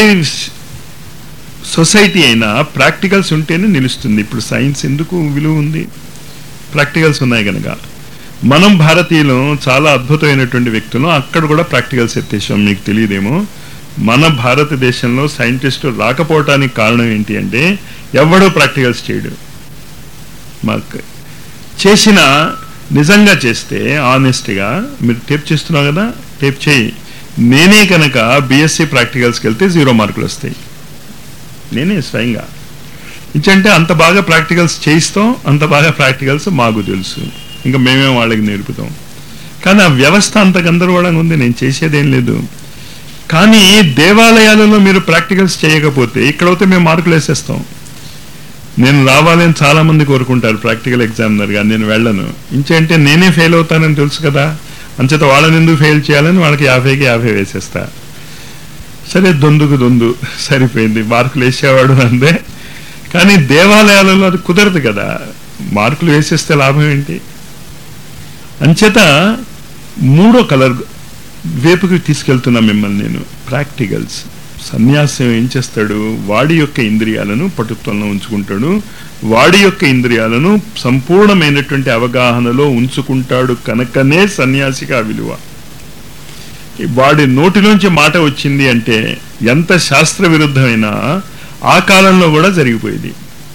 సొసైటీ అయినా ప్రాక్టికల్స్ ఉంటేనే నిలుస్తుంది ఇప్పుడు సైన్స్ ఎందుకు విలువ ఉంది ప్రాక్టికల్స్ ఉన్నాయి కనుక మనం భారతీయులు చాలా అద్భుతమైనటువంటి వ్యక్తులు అక్కడ కూడా ప్రాక్టికల్స్ ఎత్తేసాం మీకు తెలియదేమో మన భారతదేశంలో సైంటిస్టు రాకపోవటానికి కారణం ఏంటి అంటే ఎవడో ప్రాక్టికల్స్ చేయడు మాకు చేసిన నిజంగా చేస్తే ఆనెస్ట్గా మీరు టేప్ చేస్తున్నావు కదా టేప్ చేయి నేనే కనుక బీఎస్సీ ప్రాక్టికల్స్కి వెళ్తే జీరో మార్కులు వస్తాయి నేనే స్వయంగా ఇచ్చంటే అంత బాగా ప్రాక్టికల్స్ చేయిస్తాం అంత బాగా ప్రాక్టికల్స్ మాకు తెలుసు ఇంకా మేమే వాళ్ళకి నేర్పుతాం కానీ ఆ వ్యవస్థ అంత గందరగోళంగా ఉంది నేను చేసేదేం లేదు కానీ దేవాలయాలలో మీరు ప్రాక్టికల్స్ చేయకపోతే ఇక్కడైతే మేము మార్కులు వేసేస్తాం నేను రావాలని చాలా మంది కోరుకుంటారు ప్రాక్టికల్ ఎగ్జామినర్గా నేను వెళ్ళను ఇంచేంటే నేనే ఫెయిల్ అవుతానని తెలుసు కదా అంచేత వాళ్ళని ఎందుకు ఫెయిల్ చేయాలని వాళ్ళకి యాభైకి యాభై వేసేస్తా సరే దొందుకు దొందు సరిపోయింది మార్కులు వేసేవాడు అందే కానీ దేవాలయాలలో అది కుదరదు కదా మార్కులు వేసేస్తే లాభం ఏంటి అంచేత మూడో కలర్ వేపుకి తీసుకెళ్తున్నా మిమ్మల్ని నేను ప్రాక్టికల్స్ సన్యాసం ఏం చేస్తాడు వాడి యొక్క ఇంద్రియాలను పటుత్వంలో ఉంచుకుంటాడు వాడి యొక్క ఇంద్రియాలను సంపూర్ణమైనటువంటి అవగాహనలో ఉంచుకుంటాడు కనుకనే సన్యాసికి ఆ విలువ వాడి నోటిలోంచి మాట వచ్చింది అంటే ఎంత శాస్త్ర విరుద్ధమైనా ఆ కాలంలో కూడా జరిగిపోయేది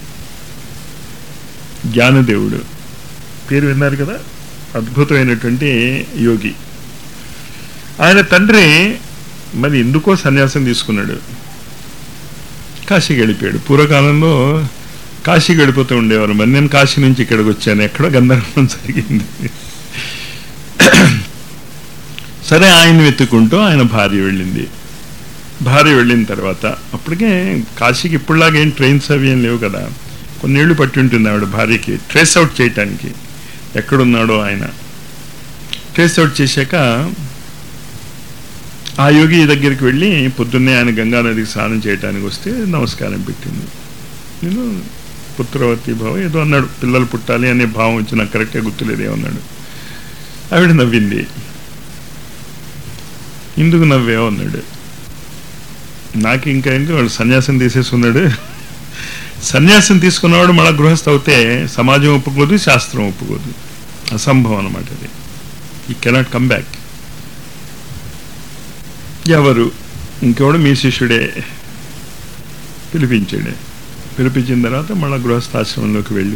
జ్ఞానదేవుడు పేరు విన్నారు కదా అద్భుతమైనటువంటి యోగి ఆయన తండ్రి మరి ఎందుకో సన్యాసం తీసుకున్నాడు కాశీకి వెళ్ళిపోయాడు పూర్వకాలంలో కాశీకి వెళ్ళిపోతూ ఉండేవారు మరి నేను కాశీ నుంచి ఇక్కడికి వచ్చాను ఎక్కడో గందరగోళం జరిగింది సరే ఆయన వెతుక్కుంటూ ఆయన భార్య వెళ్ళింది భార్య వెళ్ళిన తర్వాత అప్పటికే కాశీకి ఇప్పుడులాగా ఏం ట్రైన్స్ అవి ఏం లేవు కదా కొన్నేళ్ళు పట్టి ఉంటుంది ఆవిడ భార్యకి ట్రేస్ అవుట్ చేయటానికి ఎక్కడున్నాడో ఆయన ట్రేస్ అవుట్ చేశాక ఆ యోగి దగ్గరికి వెళ్ళి పొద్దున్నే ఆయన గంగా నదికి స్నానం చేయడానికి వస్తే నమస్కారం పెట్టింది నేను పుత్రవతి భావం ఏదో అన్నాడు పిల్లలు పుట్టాలి అనే భావం వచ్చి నాకు కరెక్ట్గా గుర్తులేదే అన్నాడు ఆవిడ నవ్వింది ఎందుకు నవ్వేవో అన్నాడు నాకు ఇంకా ఇంకా వాడు సన్యాసం తీసేసుకున్నాడు సన్యాసం తీసుకున్నవాడు మళ్ళీ గృహస్థ అవుతే సమాజం ఒప్పుకోదు శాస్త్రం ఒప్పుకోదు అసంభవం అనమాట అది ఈ కెనాట్ కమ్ బ్యాక్ ఎవరు ఇంకెవడు మీ శిష్యుడే పిలిపించాడే పిలిపించిన తర్వాత మళ్ళా గృహస్థాశ్రమంలోకి వెళ్ళు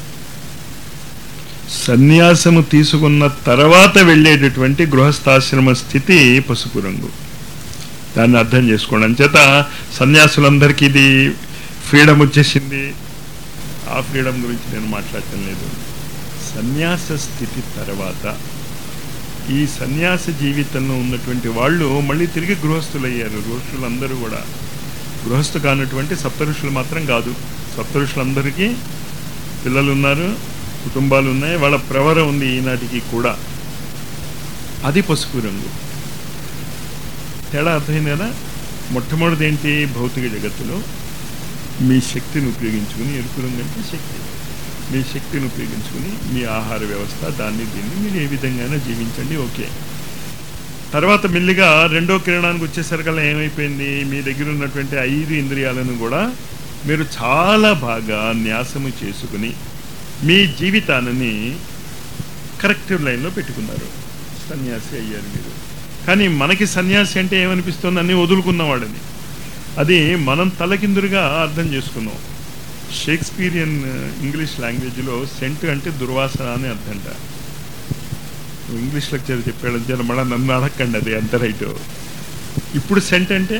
సన్యాసము తీసుకున్న తర్వాత వెళ్ళేటటువంటి గృహస్థాశ్రమ స్థితి పసుపు రంగు దాన్ని అర్థం చేసుకోండి అంచేత సన్యాసులందరికీ ఇది ఫ్రీడమ్ వచ్చేసింది ఆ ఫ్రీడమ్ గురించి నేను మాట్లాడటం లేదు సన్యాస స్థితి తర్వాత ఈ సన్యాస జీవితంలో ఉన్నటువంటి వాళ్ళు మళ్ళీ తిరిగి గృహస్థులయ్యారు ఋషులందరూ కూడా గృహస్థు కానటువంటి సప్తఋషులు మాత్రం కాదు సప్తఋషులందరికీ పిల్లలు ఉన్నారు కుటుంబాలు ఉన్నాయి వాళ్ళ ప్రవర ఉంది ఈనాటికి కూడా అది పసుపు రంగు తేడా అర్థమైంది కదా మొట్టమొదటిది ఏంటి భౌతిక జగత్తులో మీ శక్తిని ఉపయోగించుకుని ఎరుపు రంగు అంటే శక్తి మీ శక్తిని ఉపయోగించుకుని మీ ఆహార వ్యవస్థ దాన్ని దీన్ని మీరు ఏ విధంగా జీవించండి ఓకే తర్వాత మెల్లిగా రెండో కిరణానికి వచ్చేసరికల్లా ఏమైపోయింది మీ దగ్గర ఉన్నటువంటి ఐదు ఇంద్రియాలను కూడా మీరు చాలా బాగా న్యాసము చేసుకుని మీ జీవితాన్ని కరెక్టివ్ లైన్లో పెట్టుకున్నారు సన్యాసి అయ్యారు మీరు కానీ మనకి సన్యాసి అంటే ఏమనిపిస్తుంది అన్నీ వదులుకున్నవాడని అది మనం తలకిందులుగా అర్థం చేసుకున్నాం షేక్స్పీరియన్ ఇంగ్లీష్ లాంగ్వేజ్లో సెంట్ అంటే దుర్వాసన అని అర్థంట ఇంగ్లీష్ లెక్చర్ చెప్పాడు జర మళ్ళీ నన్ను అడగండి అది ఎంత రైట్ ఇప్పుడు సెంట్ అంటే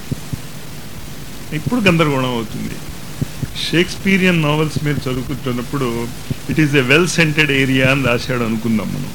ఇప్పుడు గందరగోళం అవుతుంది షేక్స్పీరియన్ నావెల్స్ మీరు చదువుకుంటున్నప్పుడు it is a well scented area అని రాశాడు అనుకుందాం మనం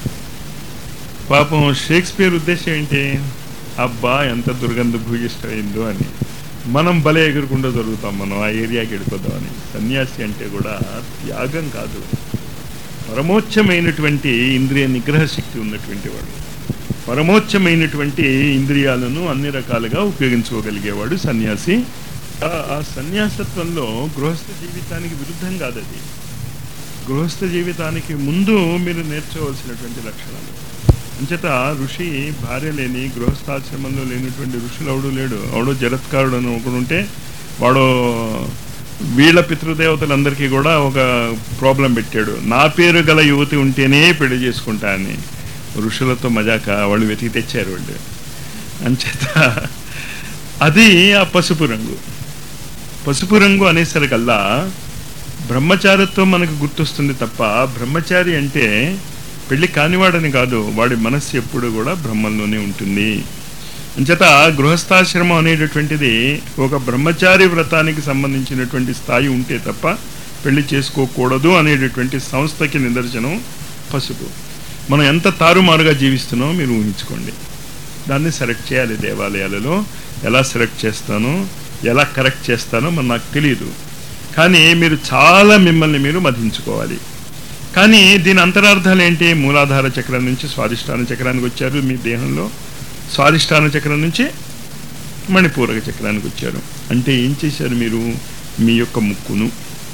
పాపం షేక్స్పియర్ ఉద్దేశం ఏంటి అబ్బా ఎంత దుర్గంధ భూయిష్టమైందో అని మనం బలే ఎగురకుండా దొరుకుతాం మనం ఆ ఏరియాకి వెళ్ళిపోదామని సన్యాసి అంటే కూడా త్యాగం కాదు పరమోచ్చమైనటువంటి ఇంద్రియ నిగ్రహ శక్తి ఉన్నటువంటి వాడు పరమోచ్చమైనటువంటి ఇంద్రియాలను అన్ని రకాలుగా ఉపయోగించుకోగలిగేవాడు సన్యాసి ఆ- ఆ సన్యాసత్వంలో గృహస్థ జీవితానికి విరుద్ధం కాదు అది గృహస్థ జీవితానికి ముందు మీరు నేర్చుకోవాల్సినటువంటి లక్షణాలు అంచేత ఋషి భార్య లేని గృహస్థాశ్రమంలో లేనటువంటి ఋషులు ఎవడు లేడు ఎవడో జరత్కారుడు అని ఒకడు ఉంటే వాడు వీళ్ళ పితృదేవతలందరికీ కూడా ఒక ప్రాబ్లం పెట్టాడు నా పేరు గల యువతి ఉంటేనే పెళ్లి చేసుకుంటా అని ఋషులతో మజాక వాళ్ళు వెతికి తెచ్చారు వాళ్ళు అంచేత అది ఆ పసుపు రంగు పసుపు రంగు అనేసరికల్లా బ్రహ్మచారిత్వం మనకు గుర్తొస్తుంది తప్ప బ్రహ్మచారి అంటే పెళ్లి కానివాడని కాదు వాడి మనస్సు ఎప్పుడు కూడా బ్రహ్మంలోనే ఉంటుంది అంచేత గృహస్థాశ్రమం అనేటటువంటిది ఒక బ్రహ్మచారి వ్రతానికి సంబంధించినటువంటి స్థాయి ఉంటే తప్ప పెళ్లి చేసుకోకూడదు అనేటటువంటి సంస్థకి నిదర్శనం పసుపు మనం ఎంత తారుమారుగా జీవిస్తున్నామో మీరు ఊహించుకోండి దాన్ని సెలెక్ట్ చేయాలి దేవాలయాలలో ఎలా సెలెక్ట్ చేస్తానో ఎలా కరెక్ట్ చేస్తానో మరి నాకు తెలియదు కానీ మీరు చాలా మిమ్మల్ని మీరు మధించుకోవాలి కానీ దీని అంతరార్థాలు ఏంటి మూలాధార చక్రం నుంచి స్వాదిష్టాన చక్రానికి వచ్చారు మీ దేహంలో స్వాదిష్టాన చక్రం నుంచి మణిపూరక చక్రానికి వచ్చారు అంటే ఏం చేశారు మీరు మీ యొక్క ముక్కును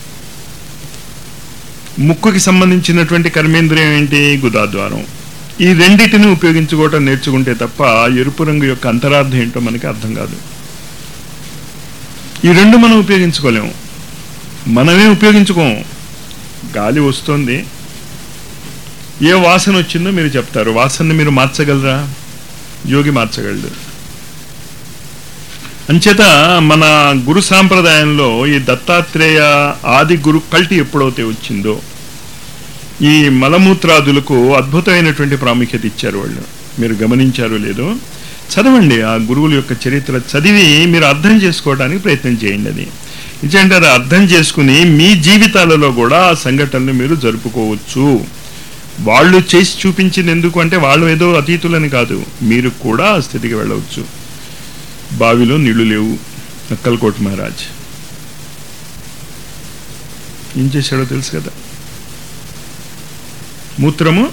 ముక్కుకి సంబంధించినటువంటి కర్మేంద్రియం ఏంటి గుదాద్వారం ఈ రెండింటిని ఉపయోగించుకోవటం నేర్చుకుంటే తప్ప ఎరుపు రంగు యొక్క అంతరార్థం ఏంటో మనకి అర్థం కాదు ఈ రెండు మనం ఉపయోగించుకోలేము మనమే ఉపయోగించుకోము గాలి వస్తుంది ఏ వాసన వచ్చిందో మీరు చెప్తారు వాసనని మీరు మార్చగలరా యోగి మార్చగలడు అంచేత మన గురు సాంప్రదాయంలో ఈ దత్తాత్రేయ ఆది గురు కల్టి ఎప్పుడైతే వచ్చిందో ఈ మలమూత్రాదులకు అద్భుతమైనటువంటి ప్రాముఖ్యత ఇచ్చారు వాళ్ళు మీరు గమనించారో లేదో చదవండి ఆ గురువుల యొక్క చరిత్ర చదివి మీరు అర్థం చేసుకోవడానికి ప్రయత్నం చేయండి అది ఎందుకంటే అది అర్థం చేసుకుని మీ జీవితాలలో కూడా ఆ సంఘటనలు మీరు జరుపుకోవచ్చు వాళ్ళు చేసి చూపించింది ఎందుకు అంటే వాళ్ళు ఏదో అతీతులని కాదు మీరు కూడా ఆ స్థితికి వెళ్ళవచ్చు బావిలో నీళ్లు లేవు అక్కల్కోట్ మహారాజ్ ఏం చేశాడో తెలుసు కదా మూత్రము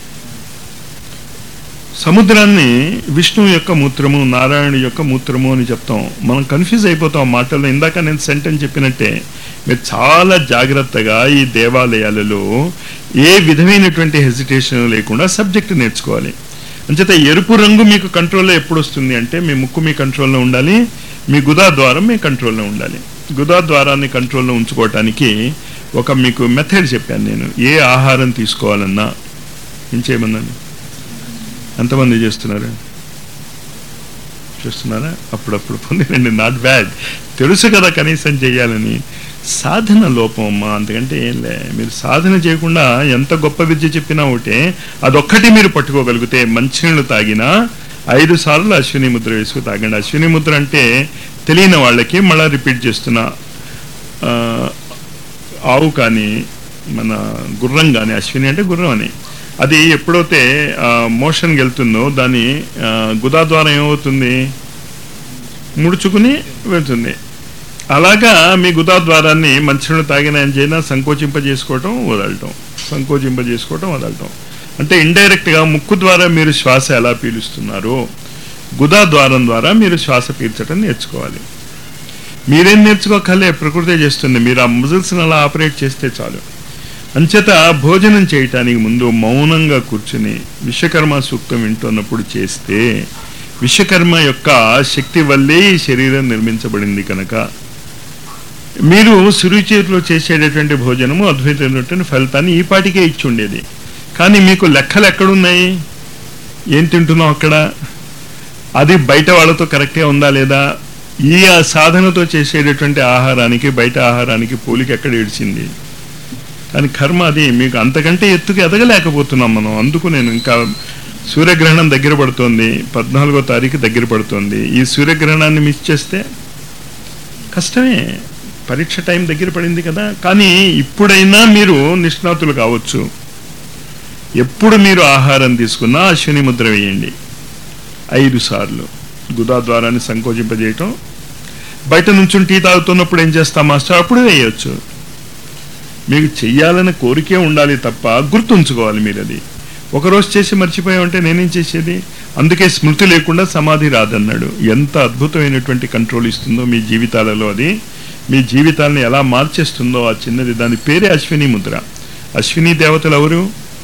సముద్రాన్ని విష్ణువు యొక్క మూత్రము నారాయణ యొక్క మూత్రము అని చెప్తాం మనం కన్ఫ్యూజ్ అయిపోతాం ఆ మాటల్లో ఇందాక నేను సెంటెన్స్ చెప్పినట్టే మీరు చాలా జాగ్రత్తగా ఈ దేవాలయాలలో ఏ విధమైనటువంటి హెసిటేషన్ లేకుండా సబ్జెక్ట్ నేర్చుకోవాలి అంచేత ఎరుపు రంగు మీకు కంట్రోల్లో ఎప్పుడు వస్తుంది అంటే మీ ముక్కు మీ కంట్రోల్లో ఉండాలి మీ గుదా ద్వారం మీ కంట్రోల్లో ఉండాలి గుదా ద్వారాన్ని కంట్రోల్లో ఉంచుకోవటానికి ఒక మీకు మెథడ్ చెప్పాను నేను ఏ ఆహారం తీసుకోవాలన్నా ఏం చేయమన్నాను ఎంతమంది చేస్తున్నారు చూస్తున్నారా అప్పుడప్పుడు పొందినండి నాట్ బ్యాడ్ తెలుసు కదా కనీసం చేయాలని సాధన లోపం అమ్మా అంతకంటే ఏం లే మీరు సాధన చేయకుండా ఎంత గొప్ప విద్య చెప్పినా ఒకటే అదొక్కటి మీరు పట్టుకోగలిగితే మంచినీళ్ళు తాగినా ఐదు సార్లు అశ్విని ముద్ర వేసుకు తాగండి అశ్విని ముద్ర అంటే తెలియని వాళ్ళకి మళ్ళీ రిపీట్ చేస్తున్నా ఆ, ఆవు కానీ మన గుర్రం కానీ అశ్విని అంటే గుర్రం అని అది ఎప్పుడైతే మోషన్కి వెళ్తుందో దాని ఆ, గుదా ద్వారా ఏమవుతుంది ముడుచుకుని వెళ్తుంది అలాగా మీ గుదా ద్వారాన్ని మంచినీళ్ళు తాగిన ఏం చేసినా సంకోచింపజేసుకోవటం వదలటం సంకోచింపజేసుకోవటం వదలటం అంటే ఇండైరెక్ట్గా ముక్కు ద్వారా మీరు శ్వాస ఎలా పీలుస్తున్నారో గుదా ద్వారం ద్వారా మీరు శ్వాస పీల్చడం నేర్చుకోవాలి మీరేం నేర్చుకోకలే ప్రకృతి చేస్తుంది మీరు ఆ మజిల్స్ని అలా ఆపరేట్ చేస్తే చాలు అంచేత భోజనం చేయటానికి ముందు మౌనంగా కూర్చుని విశ్వకర్మ సూక్తం వింటున్నప్పుడు చేస్తే విశ్వకర్మ యొక్క శక్తి వల్లే ఈ శరీరం నిర్మించబడింది కనుక మీరు సురుచిలో చేసేటటువంటి భోజనము అద్భుతమైనటువంటి ఫలితాన్ని ఈ పాటికే ఇచ్చి ఉండేది కానీ మీకు లెక్కలు ఎక్కడున్నాయి ఏం తింటున్నాం అక్కడ అది బయట వాళ్ళతో కరెక్ట్గా ఉందా లేదా ఈ ఆ సాధనతో చేసేటటువంటి ఆహారానికి బయట ఆహారానికి పోలిక ఎక్కడ ఏడ్చింది కానీ కర్మ అది మీకు అంతకంటే ఎత్తుకు ఎదగలేకపోతున్నాం మనం అందుకు నేను ఇంకా సూర్యగ్రహణం దగ్గర పడుతోంది పద్నాలుగో తారీఖు దగ్గర పడుతోంది ఈ సూర్యగ్రహణాన్ని మిస్ చేస్తే కష్టమే పరీక్ష టైం దగ్గర పడింది కదా కానీ ఇప్పుడైనా మీరు నిష్ణాతులు కావచ్చు ఎప్పుడు మీరు ఆహారం తీసుకున్నా అశ్విని ముద్ర వేయండి ఐదు సార్లు గుదా ద్వారాన్ని సంకోచింపజేయటం బయట నుంచి టీ తాగుతున్నప్పుడు ఏం చేస్తాం మాస్టర్ అప్పుడు వేయచ్చు మీకు చెయ్యాలనే కోరికే ఉండాలి తప్ప గుర్తుంచుకోవాలి మీరు అది ఒకరోజు చేసి మర్చిపోయామంటే నేనేం చేసేది అందుకే స్మృతి లేకుండా సమాధి రాదన్నాడు ఎంత అద్భుతమైనటువంటి కంట్రోల్ ఇస్తుందో మీ జీవితాలలో అది మీ జీవితాలను ఎలా మార్చేస్తుందో ఆ చిన్నది దాని పేరే అశ్విని ముద్ర అశ్విని దేవతలు ఎవరు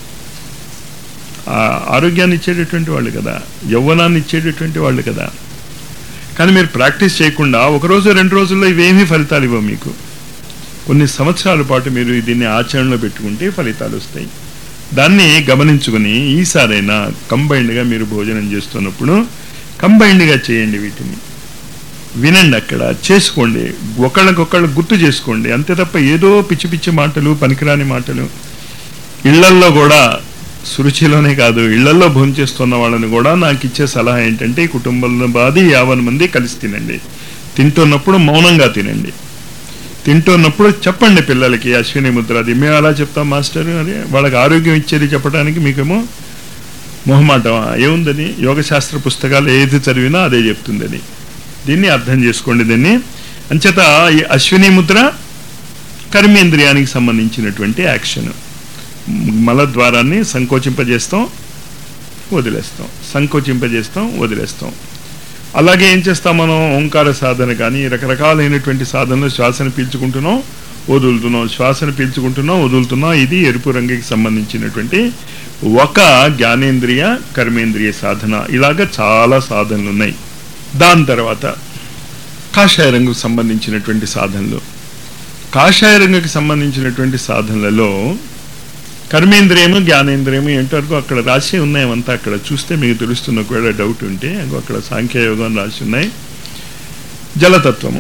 ఆ ఆరోగ్యాన్ని ఇచ్చేటటువంటి వాళ్ళు కదా యవ్వనాన్ని ఇచ్చేటటువంటి వాళ్ళు కదా కానీ మీరు ప్రాక్టీస్ చేయకుండా ఒక రోజు రెండు రోజుల్లో ఇవేమీ ఫలితాలు ఇవ్వవు మీకు కొన్ని సంవత్సరాల పాటు మీరు దీన్ని ఆచరణలో పెట్టుకుంటే ఫలితాలు వస్తాయి దాన్ని గమనించుకుని ఈసారైనా కంబైన్డ్గా మీరు భోజనం చేస్తున్నప్పుడు కంబైన్డ్గా చేయండి వీటిని వినండి అక్కడ చేసుకోండి ఒకళ్ళకొకళ్ళు గుర్తు చేసుకోండి అంతే తప్ప ఏదో పిచ్చి పిచ్చి మాటలు పనికిరాని మాటలు ఇళ్లల్లో కూడా సురుచిలోనే కాదు ఇళ్లలో భోంచేస్తున్న వాళ్ళని కూడా నాకు ఇచ్చే సలహా ఏంటంటే ఈ కుటుంబంలో బాధి యావన్ మంది కలిసి తినండి తింటున్నప్పుడు మౌనంగా తినండి తింటున్నప్పుడు చెప్పండి పిల్లలకి అశ్విని ముద్ర అది మేము అలా చెప్తాం మాస్టర్ అని వాళ్ళకి ఆరోగ్యం ఇచ్చేది చెప్పడానికి మీకేమో మొహమాటం ఏముందని యోగశాస్త్ర పుస్తకాలు ఏది చదివినా అదే చెప్తుంది అది దీన్ని అర్థం చేసుకోండి దీన్ని అంచేత ఈ అశ్విని ముద్ర కర్మేంద్రియానికి సంబంధించినటువంటి యాక్షన్ మలద్వారాన్ని సంకోచింపజేస్తాం వదిలేస్తాం సంకోచింపజేస్తాం వదిలేస్తాం అలాగే ఏం చేస్తాం మనం ఓంకార సాధన కానీ రకరకాలైనటువంటి సాధనలు శ్వాసను పీల్చుకుంటున్నాం వదులుతున్నాం శ్వాసను పీల్చుకుంటున్నాం వదులుతున్నాం ఇది ఎరుపు రంగుకి సంబంధించినటువంటి ఒక జ్ఞానేంద్రియ కర్మేంద్రియ సాధన ఇలాగ చాలా సాధనలు ఉన్నాయి దాని తర్వాత కాషాయ రంగుకు సంబంధించినటువంటి సాధనలు కాషాయ రంగుకి సంబంధించినటువంటి సాధనలలో కర్మేంద్రియము జ్ఞానేంద్రియము ఏంటో అక్కడ రాసి ఉన్నాయంతా అక్కడ చూస్తే మీకు తెలుస్తున్న కూడా డౌట్ ఉంటే అక్కడ సాంఖ్యయోగం రాసి ఉన్నాయి జలతత్వము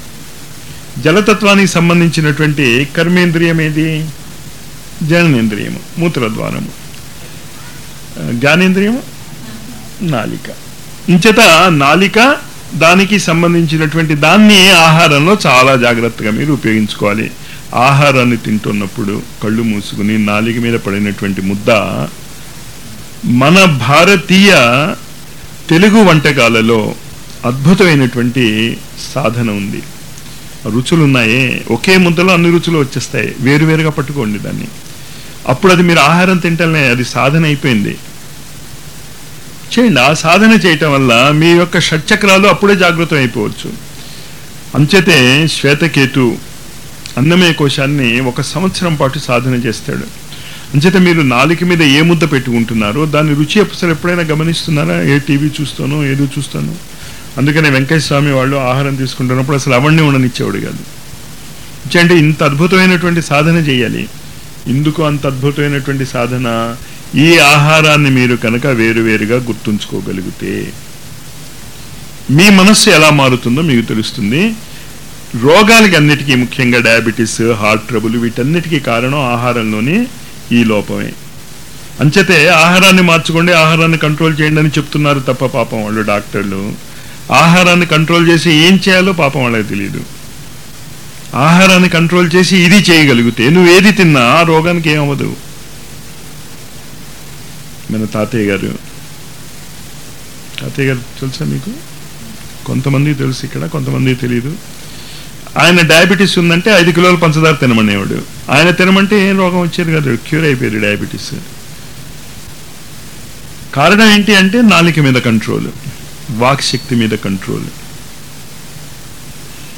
జలతత్వానికి సంబంధించినటువంటి కర్మేంద్రియం ఏది జననేంద్రియము మూత్రద్వారము జ్ఞానేంద్రియము నాలిక ఇంచేత నాలిక దానికి సంబంధించినటువంటి దాన్ని ఆహారంలో చాలా జాగ్రత్తగా మీరు ఉపయోగించుకోవాలి ఆహారాన్ని తింటున్నప్పుడు కళ్ళు మూసుకుని నాలిక మీద పడినటువంటి ముద్ద మన భారతీయ తెలుగు వంటకాలలో అద్భుతమైనటువంటి సాధన ఉంది రుచులు ఉన్నాయే ఒకే ముద్దలో అన్ని రుచులు వచ్చేస్తాయి వేరువేరుగా పట్టుకోండి దాన్ని అప్పుడు అది మీరు ఆహారం తింటలే అది సాధన అయిపోయింది చేయండి ఆ సాధన చేయటం వల్ల మీ యొక్క షట్చక్రాలు అప్పుడే జాగృతం అయిపోవచ్చు అంచేతే శ్వేతకేతు అన్నమయ కోశాన్ని ఒక సంవత్సరం పాటు సాధన చేస్తాడు అంచేత మీరు నాలుక మీద ఏ ముద్ద పెట్టుకుంటున్నారో దాని రుచి అసలు ఎప్పుడైనా గమనిస్తున్నారా ఏ టీవీ చూస్తానో ఏదో చూస్తాను అందుకనే వెంకయ్య స్వామి వాళ్ళు ఆహారం తీసుకుంటున్నప్పుడు అసలు అవన్నీ ఉండనిచ్చేవాడు కాదు అంటే ఇంత అద్భుతమైనటువంటి సాధన చేయాలి ఇందుకు అంత అద్భుతమైనటువంటి సాధన ఈ ఆహారాన్ని మీరు కనుక వేరువేరుగా గుర్తుంచుకోగలిగితే మీ మనస్సు ఎలా మారుతుందో మీకు తెలుస్తుంది రోగాలకి అన్నిటికీ ముఖ్యంగా డయాబెటీస్ హార్ట్ ట్రబుల్ వీటన్నిటికీ కారణం ఆహారంలోని ఈ లోపమే అంచేతే ఆహారాన్ని మార్చుకోండి ఆహారాన్ని కంట్రోల్ చేయండి అని చెప్తున్నారు తప్ప పాపం వాళ్ళు డాక్టర్లు ఆహారాన్ని కంట్రోల్ చేసి ఏం చేయాలో పాపం వాళ్ళకి తెలియదు ఆహారాన్ని కంట్రోల్ చేసి ఇది చేయగలిగితే నువ్వు ఏది తిన్నా ఆ రోగానికి ఏమవ్వదు మన తాతయ్య గారు తాతయ్య గారు తెలుసా మీకు కొంతమంది తెలుసు ఇక్కడ కొంతమంది తెలియదు ఆయన డయాబెటీస్ ఉందంటే ఐదు కిలోల పంచదార తినమనేవాడు ఆయన తినమంటే ఏం రోగం వచ్చేది కాదు క్యూర్ అయిపోయాడు డయాబెటీస్ కారణం ఏంటి అంటే నాలిక మీద కంట్రోల్ వాక్ శక్తి మీద కంట్రోల్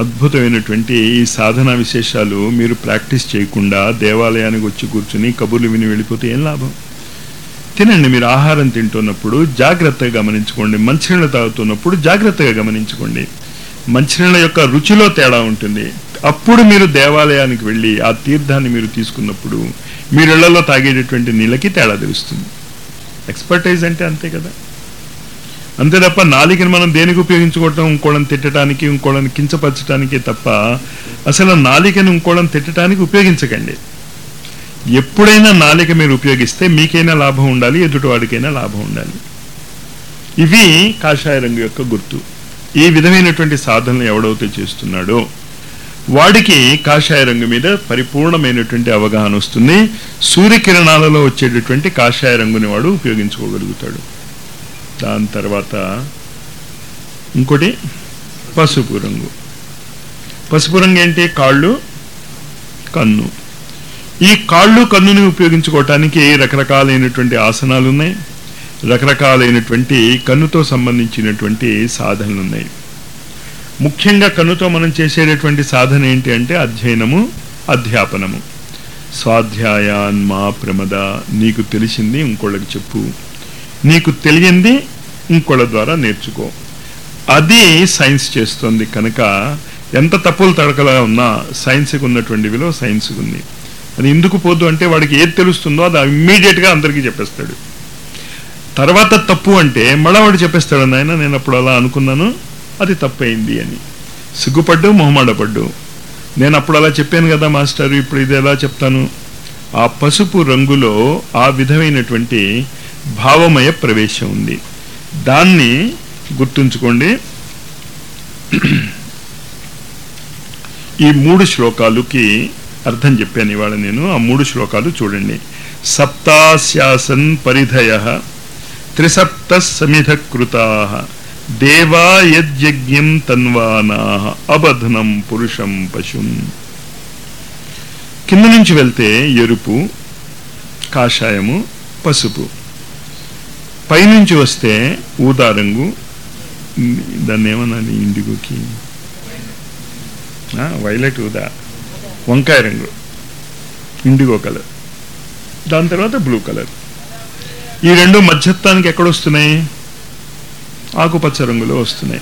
అద్భుతమైనటువంటి ఈ సాధన విశేషాలు మీరు ప్రాక్టీస్ చేయకుండా దేవాలయానికి వచ్చి కూర్చుని కబుర్లు విని వెళ్ళిపోతే ఏం లాభం తినండి మీరు ఆహారం తింటున్నప్పుడు జాగ్రత్తగా గమనించుకోండి మంచినీళ్ళు తాగుతున్నప్పుడు జాగ్రత్తగా గమనించుకోండి మంచినీళ్ళ యొక్క రుచిలో తేడా ఉంటుంది అప్పుడు మీరు దేవాలయానికి వెళ్ళి ఆ తీర్థాన్ని మీరు తీసుకున్నప్పుడు మీరు ఇళ్లలో తాగేటటువంటి నీళ్ళకి తేడా తెలుస్తుంది ఎక్స్పర్టైజ్ అంటే అంతే కదా అంతే తప్ప నాలికని మనం దేనికి ఉపయోగించుకోవటం ఇంకోళ్ళని తిట్టడానికి ఇంకోళ్ళని కించపరచడానికి తప్ప అసలు నాలికని ఇంకోళ్ళని తిట్టడానికి ఉపయోగించకండి ఎప్పుడైనా నాలిక మీరు ఉపయోగిస్తే మీకైనా లాభం ఉండాలి ఎదుటివాడికైనా లాభం ఉండాలి ఇవి కాషాయ రంగు యొక్క గుర్తు ఈ విధమైనటువంటి సాధనలు ఎవడైతే చేస్తున్నాడో వాడికి కాషాయ రంగు మీద పరిపూర్ణమైనటువంటి అవగాహన వస్తుంది సూర్యకిరణాలలో వచ్చేటటువంటి కాషాయ రంగుని వాడు ఉపయోగించుకోగలుగుతాడు దాని తర్వాత ఇంకోటి పసుపు రంగు పసుపు రంగు ఏంటి కాళ్ళు కన్ను ఈ కాళ్ళు కన్నుని ఉపయోగించుకోవటానికి రకరకాలైనటువంటి ఆసనాలు ఉన్నాయి రకరకాలైనటువంటి కన్నుతో సంబంధించినటువంటి సాధనలు ఉన్నాయి ముఖ్యంగా కన్నుతో మనం చేసేటటువంటి సాధన ఏంటి అంటే అధ్యయనము అధ్యాపనము స్వాధ్యాయాన్ మా ప్రమద నీకు తెలిసింది ఇంకోళ్ళకి చెప్పు నీకు తెలియంది ఇంకోళ్ళ ద్వారా నేర్చుకో అది సైన్స్ చేస్తుంది కనుక ఎంత తప్పులు తడకలా ఉన్నా సైన్స్కి ఉన్నటువంటి విలువ సైన్స్కి ఉంది అది ఎందుకు పోదు అంటే వాడికి ఏది తెలుస్తుందో అది ఇమ్మీడియట్గా అందరికీ చెప్పేస్తాడు తర్వాత తప్పు అంటే మళ్ళా వాడు చెప్పేస్తాడు నాయన నేను అప్పుడు అలా అనుకున్నాను అది తప్పైంది అని సిగ్గుపడ్డు మొహమాడపడ్డు నేను అప్పుడు అలా చెప్పాను కదా మాస్టర్ ఇప్పుడు ఇది ఎలా చెప్తాను ఆ పసుపు రంగులో ఆ విధమైనటువంటి భావమయ ప్రవేశం ఉంది దాన్ని గుర్తుంచుకోండి ఈ మూడు శ్లోకాలుకి అర్థం చెప్పాను ఇవాళ నేను ఆ మూడు శ్లోకాలు చూడండి సప్తాశ్యాసన్ పరిధయ త్రిసప్త సమిధ కృతా దేవా యజ్ఞం తన్వానా అబధనం పురుషం పశుం కింద నుంచి వెళ్తే ఎరుపు కాషాయము పసుపు పైనుంచి వస్తే ఊదా రంగు దాన్ని ఏమన్నాను ఇండిగోకి వైలెట్ ఊదా వంకాయ రంగు ఇండిగో కలర్ దాని తర్వాత బ్లూ కలర్ ఈ రెండు మధ్యత్వానికి ఎక్కడొస్తున్నాయి ఆకుపచ్చ రంగులో వస్తున్నాయి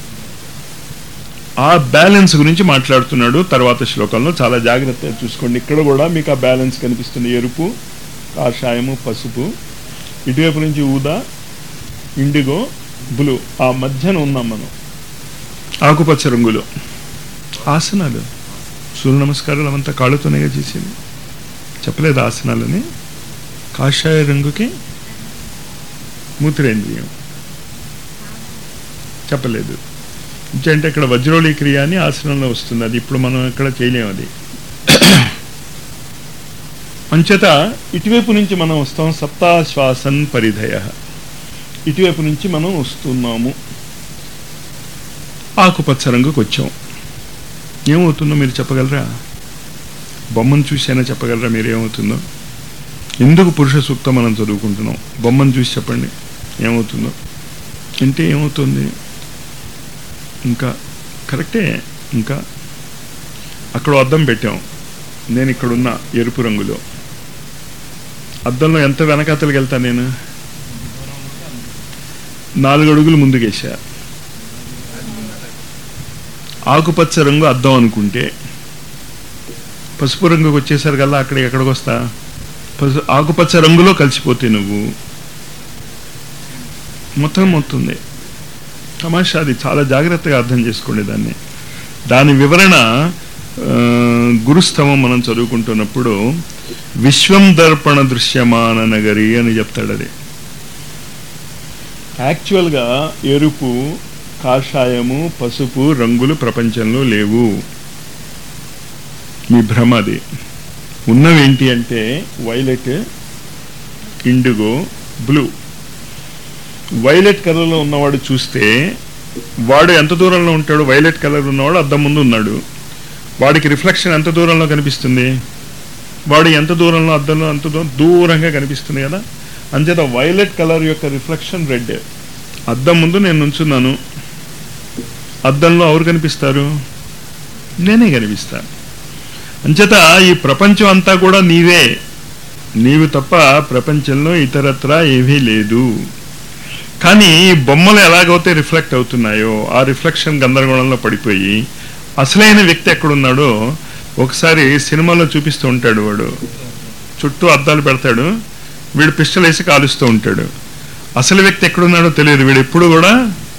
ఆ బ్యాలెన్స్ గురించి మాట్లాడుతున్నాడు తర్వాత శ్లోకంలో చాలా జాగ్రత్తగా చూసుకోండి ఇక్కడ కూడా మీకు ఆ బ్యాలెన్స్ కనిపిస్తుంది ఎరుపు కాషాయము పసుపు ఇటువైపు నుంచి ఊదా ఇండిగో బ్లూ ఆ మధ్యన ఉన్నాం మనం ఆకుపచ్చ రంగులో ఆసనాలు సూర్య నమస్కారాలు అవంతా కాళ్ళతోనేగా చేసేది చెప్పలేదు ఆసనాలని కాషాయ రంగుకి మూత్రేంద్రియం చెప్పలేదు అంటే ఇక్కడ వజ్రోళి క్రియ అని ఆసనంలో వస్తుంది అది ఇప్పుడు మనం ఇక్కడ చేయలేము అది అంచేత ఇటువైపు నుంచి మనం వస్తాం సప్తాశ్వాసన్ పరిధయ ఇటువైపు నుంచి మనం వస్తున్నాము ఆకుపచ్చ రంగుకి వచ్చాం ఏమవుతుందో మీరు చెప్పగలరా బొమ్మను చూసైనా చెప్పగలరా మీరు ఏమవుతుందో ఎందుకు పురుష సూక్తం మనం చదువుకుంటున్నాం బొమ్మను చూసి చెప్పండి ఏమవుతుందో అంటే ఏమవుతుంది ఇంకా కరెక్టే ఇంకా అక్కడ అద్దం పెట్టాం నేను ఇక్కడున్న ఎరుపు రంగులో అద్దంలో ఎంత వెనకాతలకు వెళ్తా నేను నాలుగు అడుగులు ముందుకేసా ఆకుపచ్చ రంగు అద్దం అనుకుంటే పసుపు రంగుకి వచ్చేసరికల్లా అక్కడ ఎక్కడికి వస్తా పసు ఆకుపచ్చ రంగులో కలిసిపోతే నువ్వు మొత్తం మొత్తుంది తమాషా అది చాలా జాగ్రత్తగా అర్థం చేసుకోండి దాన్ని దాని వివరణ గురుస్తవం మనం చదువుకుంటున్నప్పుడు విశ్వం దర్పణ దృశ్యమాన నగరి అని చెప్తాడు అది యాక్చువల్గా ఎరుపు కాషాయము పసుపు రంగులు ప్రపంచంలో లేవు మీ భ్రమ అది ఉన్నవేంటి అంటే వైలెట్ ఇండిగో బ్లూ వైలెట్ కలర్లో ఉన్నవాడు చూస్తే వాడు ఎంత దూరంలో ఉంటాడు వైలెట్ కలర్ ఉన్నవాడు అద్దం ముందు ఉన్నాడు వాడికి రిఫ్లెక్షన్ ఎంత దూరంలో కనిపిస్తుంది వాడు ఎంత దూరంలో అద్దంలో అంత దూరంగా కనిపిస్తుంది కదా అంచేత వైలెట్ కలర్ యొక్క రిఫ్లెక్షన్ రెడ్ అద్దం ముందు నేను నుంచున్నాను అద్దంలో ఎవరు కనిపిస్తారు నేనే కనిపిస్తా అంచేత ఈ ప్రపంచం అంతా కూడా నీవే నీవు తప్ప ప్రపంచంలో ఇతరత్రా ఏమీ లేదు కానీ ఈ బొమ్మలు ఎలాగైతే రిఫ్లెక్ట్ అవుతున్నాయో ఆ రిఫ్లెక్షన్ గందరగోళంలో పడిపోయి అసలైన వ్యక్తి ఎక్కడున్నాడో ఒకసారి సినిమాలో చూపిస్తూ ఉంటాడు వాడు చుట్టూ అద్దాలు పెడతాడు వీడు పిస్టల్ వేసి కాలుస్తూ ఉంటాడు అసలు వ్యక్తి ఎక్కడున్నాడో తెలియదు వీడు ఎప్పుడు కూడా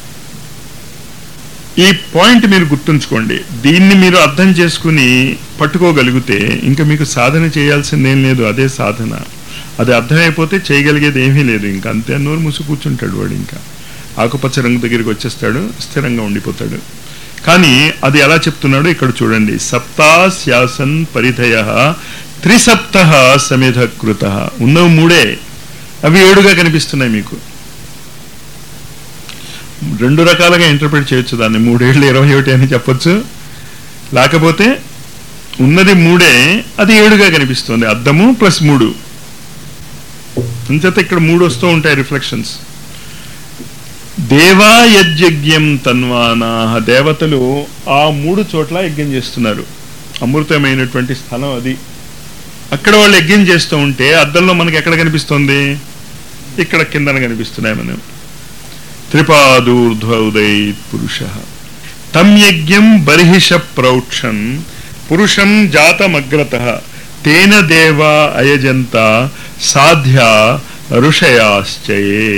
ఈ పాయింట్ మీరు గుర్తుంచుకోండి దీన్ని మీరు అర్థం చేసుకుని పట్టుకోగలిగితే ఇంకా మీకు సాధన చేయాల్సిందేం లేదు అదే సాధన అది అర్థమైపోతే చేయగలిగేది ఏమీ లేదు ఇంకా అంతే నోరు మూసి కూర్చుంటాడు వాడు ఇంకా ఆకుపచ్చ రంగు దగ్గరికి వచ్చేస్తాడు స్థిరంగా ఉండిపోతాడు కానీ అది ఎలా చెప్తున్నాడో ఇక్కడ చూడండి సప్తా శాసన్ పరిధయ త్రిసప్త సమిధ కృత ఉన్నవి మూడే అవి ఏడుగా కనిపిస్తున్నాయి మీకు రెండు రకాలుగా ఇంటర్ప్రిట్ చేయొచ్చు దాన్ని మూడేళ్ళు ఇరవై ఒకటి అని చెప్పొచ్చు లేకపోతే ఉన్నది మూడే అది ఏడుగా కనిపిస్తుంది అద్దము ప్లస్ మూడు అంచేత ఇక్కడ మూడు వస్తూ ఉంటాయి రిఫ్లెక్షన్స్ దేవా యజ్ఞం తన్వానా దేవతలు ఆ మూడు చోట్ల యజ్ఞం చేస్తున్నారు అమృతమైనటువంటి స్థలం అది అక్కడ వాళ్ళు యజ్ఞం చేస్తూ ఉంటే అద్దంలో మనకి ఎక్కడ కనిపిస్తుంది ఇక్కడ కిందన కనిపిస్తున్నాయి మనం త్రిపాదూర్ధ్వ ఉదయ్ పురుష తం యజ్ఞం బర్హిష ప్రౌక్షన్ పురుషం జాతమగ్రత తేన దేవా అయజంత సాధ్య ఋషయాశ్చయే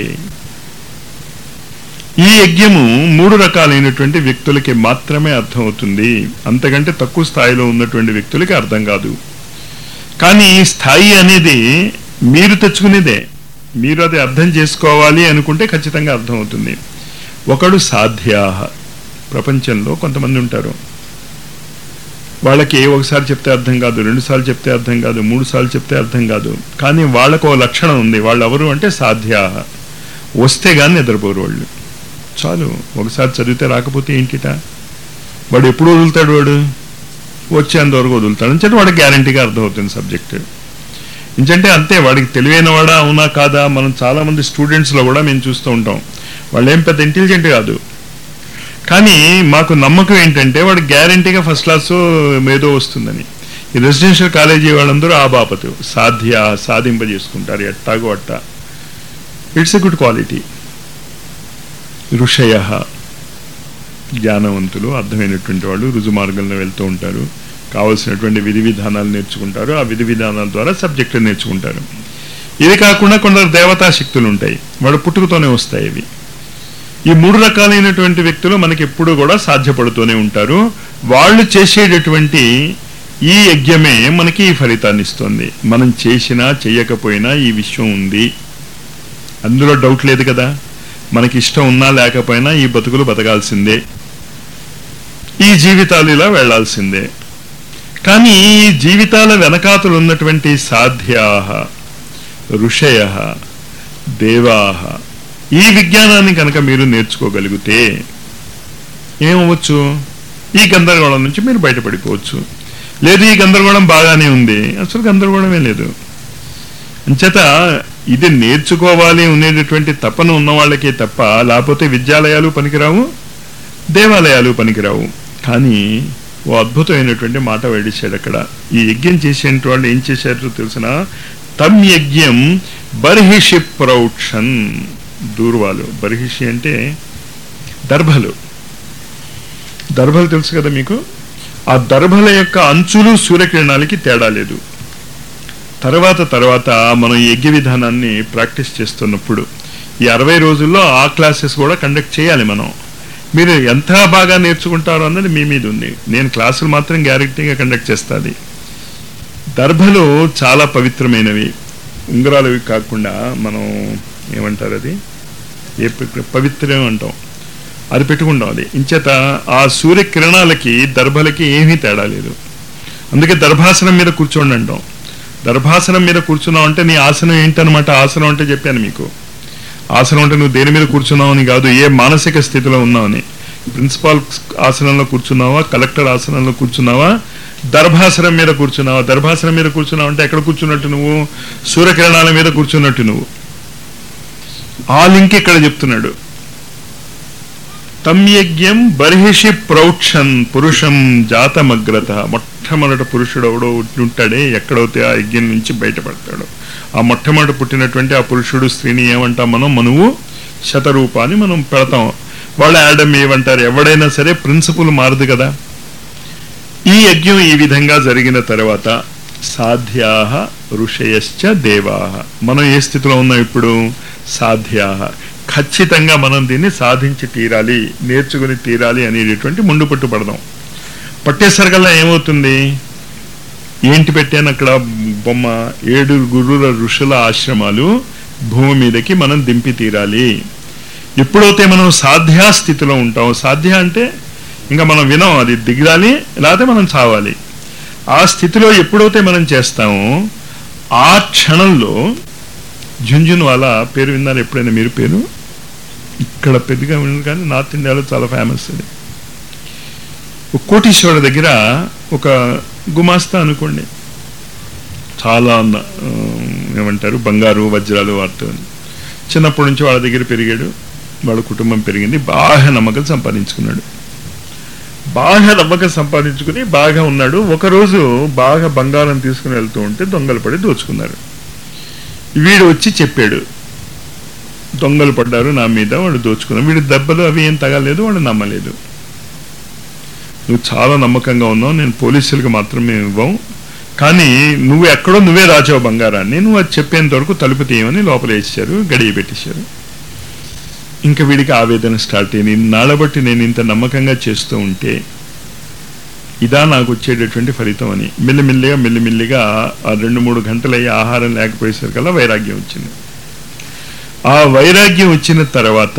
ఈ యజ్ఞము మూడు రకాలైనటువంటి వ్యక్తులకి మాత్రమే అర్థమవుతుంది అంతకంటే తక్కువ స్థాయిలో ఉన్నటువంటి వ్యక్తులకి అర్థం కాదు కానీ ఈ స్థాయి అనేది మీరు తెచ్చుకునేదే మీరు అది అర్థం చేసుకోవాలి అనుకుంటే ఖచ్చితంగా అర్థమవుతుంది ఒకడు సాధ్యాహ ప్రపంచంలో కొంతమంది ఉంటారు వాళ్ళకి ఒకసారి చెప్తే అర్థం కాదు రెండు సార్లు చెప్తే అర్థం కాదు మూడు సార్లు చెప్తే అర్థం కాదు కానీ వాళ్ళకు ఒక లక్షణం ఉంది వాళ్ళు ఎవరు అంటే సాధ్యాహ వస్తే కానీ నిద్రపోరు వాళ్ళు చాలు ఒకసారి చదివితే రాకపోతే ఏంటిట వాడు ఎప్పుడు వదులుతాడు వాడు వచ్చేంత వరకు వదులుతాడు అంటే వాడికి గ్యారంటీగా అర్థమవుతుంది సబ్జెక్ట్ ఇంకంటే అంతే వాడికి తెలివైన వాడా అవునా కాదా మనం చాలా మంది స్టూడెంట్స్లో కూడా మేము చూస్తూ ఉంటాం వాళ్ళు ఏం పెద్ద ఇంటెలిజెంట్ కాదు కానీ మాకు నమ్మకం ఏంటంటే వాడు గ్యారంటీగా ఫస్ట్ క్లాస్ ఏదో వస్తుందని ఈ రెసిడెన్షియల్ కాలేజీ వాళ్ళందరూ ఆ బాపతు సాధ్య సాధింపజేసుకుంటారు ఎట్టాగో అట్ట ఇట్స్ ఎ గుడ్ క్వాలిటీ ఋషయ జ్ఞానవంతులు అర్థమైనటువంటి వాళ్ళు రుజుమార్గంలో వెళ్తూ ఉంటారు కావలసినటువంటి విధి విధానాలు నేర్చుకుంటారు ఆ విధి విధానాల ద్వారా సబ్జెక్టులు నేర్చుకుంటారు ఇది కాకుండా కొందరు దేవతా శక్తులు ఉంటాయి వాడు పుట్టుకతోనే వస్తాయి ఇవి ఈ మూడు రకాలైనటువంటి వ్యక్తులు మనకి ఎప్పుడు కూడా సాధ్యపడుతూనే ఉంటారు వాళ్ళు చేసేటటువంటి ఈ యజ్ఞమే మనకి ఈ ఫలితాన్ని ఇస్తుంది మనం చేసినా చెయ్యకపోయినా ఈ విషయం ఉంది అందులో డౌట్ లేదు కదా మనకి ఇష్టం ఉన్నా లేకపోయినా ఈ బతుకులు బతకాల్సిందే ఈ జీవితాలు ఇలా వెళ్లాల్సిందే కానీ ఈ జీవితాల వెనకాతలు ఉన్నటువంటి సాధ్యాహ ఋషయ దేవాహ ఈ విజ్ఞానాన్ని కనుక మీరు నేర్చుకోగలిగితే ఏమవచ్చు ఈ గందరగోళం నుంచి మీరు బయటపడిపోవచ్చు లేదు ఈ గందరగోళం బాగానే ఉంది అసలు గందరగోళమే లేదు అంచేత ఇది నేర్చుకోవాలి ఉండేటటువంటి తపన ఉన్న వాళ్ళకే తప్ప లేకపోతే విద్యాలయాలు పనికిరావు దేవాలయాలు పనికిరావు కానీ ఓ అద్భుతమైనటువంటి మాట వేడిచాడు అక్కడ ఈ యజ్ఞం చేసే వాళ్ళు ఏం చేశారో తెలిసిన తమ్ యజ్ఞం బర్హిషి ప్రౌక్షన్ దూర్వాలు బర్హిషి అంటే దర్భలు దర్భలు తెలుసు కదా మీకు ఆ దర్భల యొక్క అంచులు సూర్యకిరణాలకి తేడా లేదు తర్వాత తర్వాత మనం ఈ యజ్ఞ విధానాన్ని ప్రాక్టీస్ చేస్తున్నప్పుడు ఈ అరవై రోజుల్లో ఆ క్లాసెస్ కూడా కండక్ట్ చేయాలి మనం మీరు ఎంత బాగా నేర్చుకుంటారో అన్నది మీ మీద ఉంది నేను క్లాసులు మాత్రం గ్యారెంటీగా కండక్ట్ చేస్తుంది దర్భలు చాలా పవిత్రమైనవి ఉంగరాలవి కాకుండా మనం ఏమంటారు అది ఏ ప- పవిత్రం అంటాం అది పెట్టుకుంటాం అది ఇంచేత ఆ సూర్యకిరణాలకి దర్భలకి ఏమీ తేడా లేదు అందుకే దర్భాసనం మీద కూర్చోండి అంటాం దర్భాసనం మీద కూర్చున్నావు అంటే నీ ఆసనం ఏంటనమాట ఆసనం అంటే చెప్పాను మీకు ఆసనం అంటే నువ్వు దేని మీద కూర్చున్నావు అని కాదు ఏ మానసిక స్థితిలో ఉన్నావని ప్రిన్సిపాల్ ఆసనంలో కూర్చున్నావా కలెక్టర్ ఆసనంలో కూర్చున్నావా దర్భాసనం మీద కూర్చున్నావా దర్భాసనం మీద కూర్చున్నావు అంటే ఎక్కడ కూర్చున్నట్టు నువ్వు సూర్యకిరణాల మీద కూర్చున్నట్టు నువ్వు ఆ లింక్ ఇక్కడ చెప్తున్నాడు తం యజ్ఞం బర్హిషి ప్రౌక్షన్ పురుషం జాతమగ్రత మొట్టమొదటి పురుషుడు ఎవడో ఉంటాడే ఎక్కడైతే ఆ యజ్ఞం నుంచి బయటపడతాడో ఆ మొట్టమొదటి పుట్టినటువంటి ఆ పురుషుడు స్త్రీని ఏమంటాం మనం మనువు శతరూపాన్ని మనం పెడతాం వాళ్ళ యాడమ్ ఏమంటారు ఎవడైనా సరే ప్రిన్సిపుల్ మారదు కదా ఈ యజ్ఞం ఈ విధంగా జరిగిన తర్వాత సాధ్యాహ ఋషయశ్చ దేవాహ మనం ఏ స్థితిలో ఉన్నాం ఇప్పుడు సాధ్యాహ ఖచ్చితంగా మనం దీన్ని సాధించి తీరాలి నేర్చుకుని తీరాలి అనేటటువంటి ముందు పట్టు పడదాం పట్టేసరికల్లా ఏమవుతుంది ఏంటి పెట్టాను అక్కడ బొమ్మ ఏడు గురుల ఋషుల ఆశ్రమాలు భూమి మీదకి మనం దింపి తీరాలి ఎప్పుడైతే మనం సాధ్యా స్థితిలో ఉంటాం సాధ్య అంటే ఇంకా మనం వినం అది దిగాలి లేకపోతే మనం చావాలి ఆ స్థితిలో ఎప్పుడైతే మనం చేస్తామో ఆ క్షణంలో ఝుంఝున్ వాళ్ళ పేరు విన్నారు ఎప్పుడైనా మీరు పేరు ఇక్కడ పెద్దగా విన్నారు కానీ నార్త్ ఇండియాలో చాలా ఫేమస్ అది ఒక కోటీశ్వరుడు దగ్గర ఒక గుమాస్తా అనుకోండి చాలా ఉన్న- ఆ, ఏమంటారు బంగారు వజ్రాలు వాటితో చిన్నప్పటి నుంచి వాళ్ళ దగ్గర పెరిగాడు వాళ్ళ కుటుంబం పెరిగింది బాగా నమ్మకం సంపాదించుకున్నాడు బాగా నమ్మకం సంపాదించుకుని బాగా ఉన్నాడు ఒకరోజు బాగా బంగారం తీసుకుని వెళ్తూ ఉంటే దొంగలు పడి దోచుకున్నారు వీడు వచ్చి చెప్పాడు దొంగలు పడ్డారు నా మీద వాళ్ళు దోచుకున్నారు వీడి దెబ్బలు అవి ఏం తగలేదు వాళ్ళు నమ్మలేదు నువ్వు చాలా నమ్మకంగా ఉన్నావు నేను పోలీసులకు మాత్రమే ఇవ్వం కానీ నువ్వు ఎక్కడో నువ్వే రాచావు బంగారాన్ని నువ్వు అది చెప్పేంత వరకు తలుపు తీయమని లోపల వేసారు గడియ పెట్టేశారు ఇంకా వీడికి ఆవేదన స్టార్ట్ అయింది నాళ్ళబట్టి నేను ఇంత నమ్మకంగా చేస్తూ ఉంటే ఇదా నాకు వచ్చేటటువంటి ఫలితం అని మెల్లిమెల్లిగా మెల్లిమెల్లిగా ఆ రెండు మూడు గంటలయ్యి ఆహారం లేకపోయేసరికల్లా వైరాగ్యం వచ్చింది ఆ వైరాగ్యం వచ్చిన తర్వాత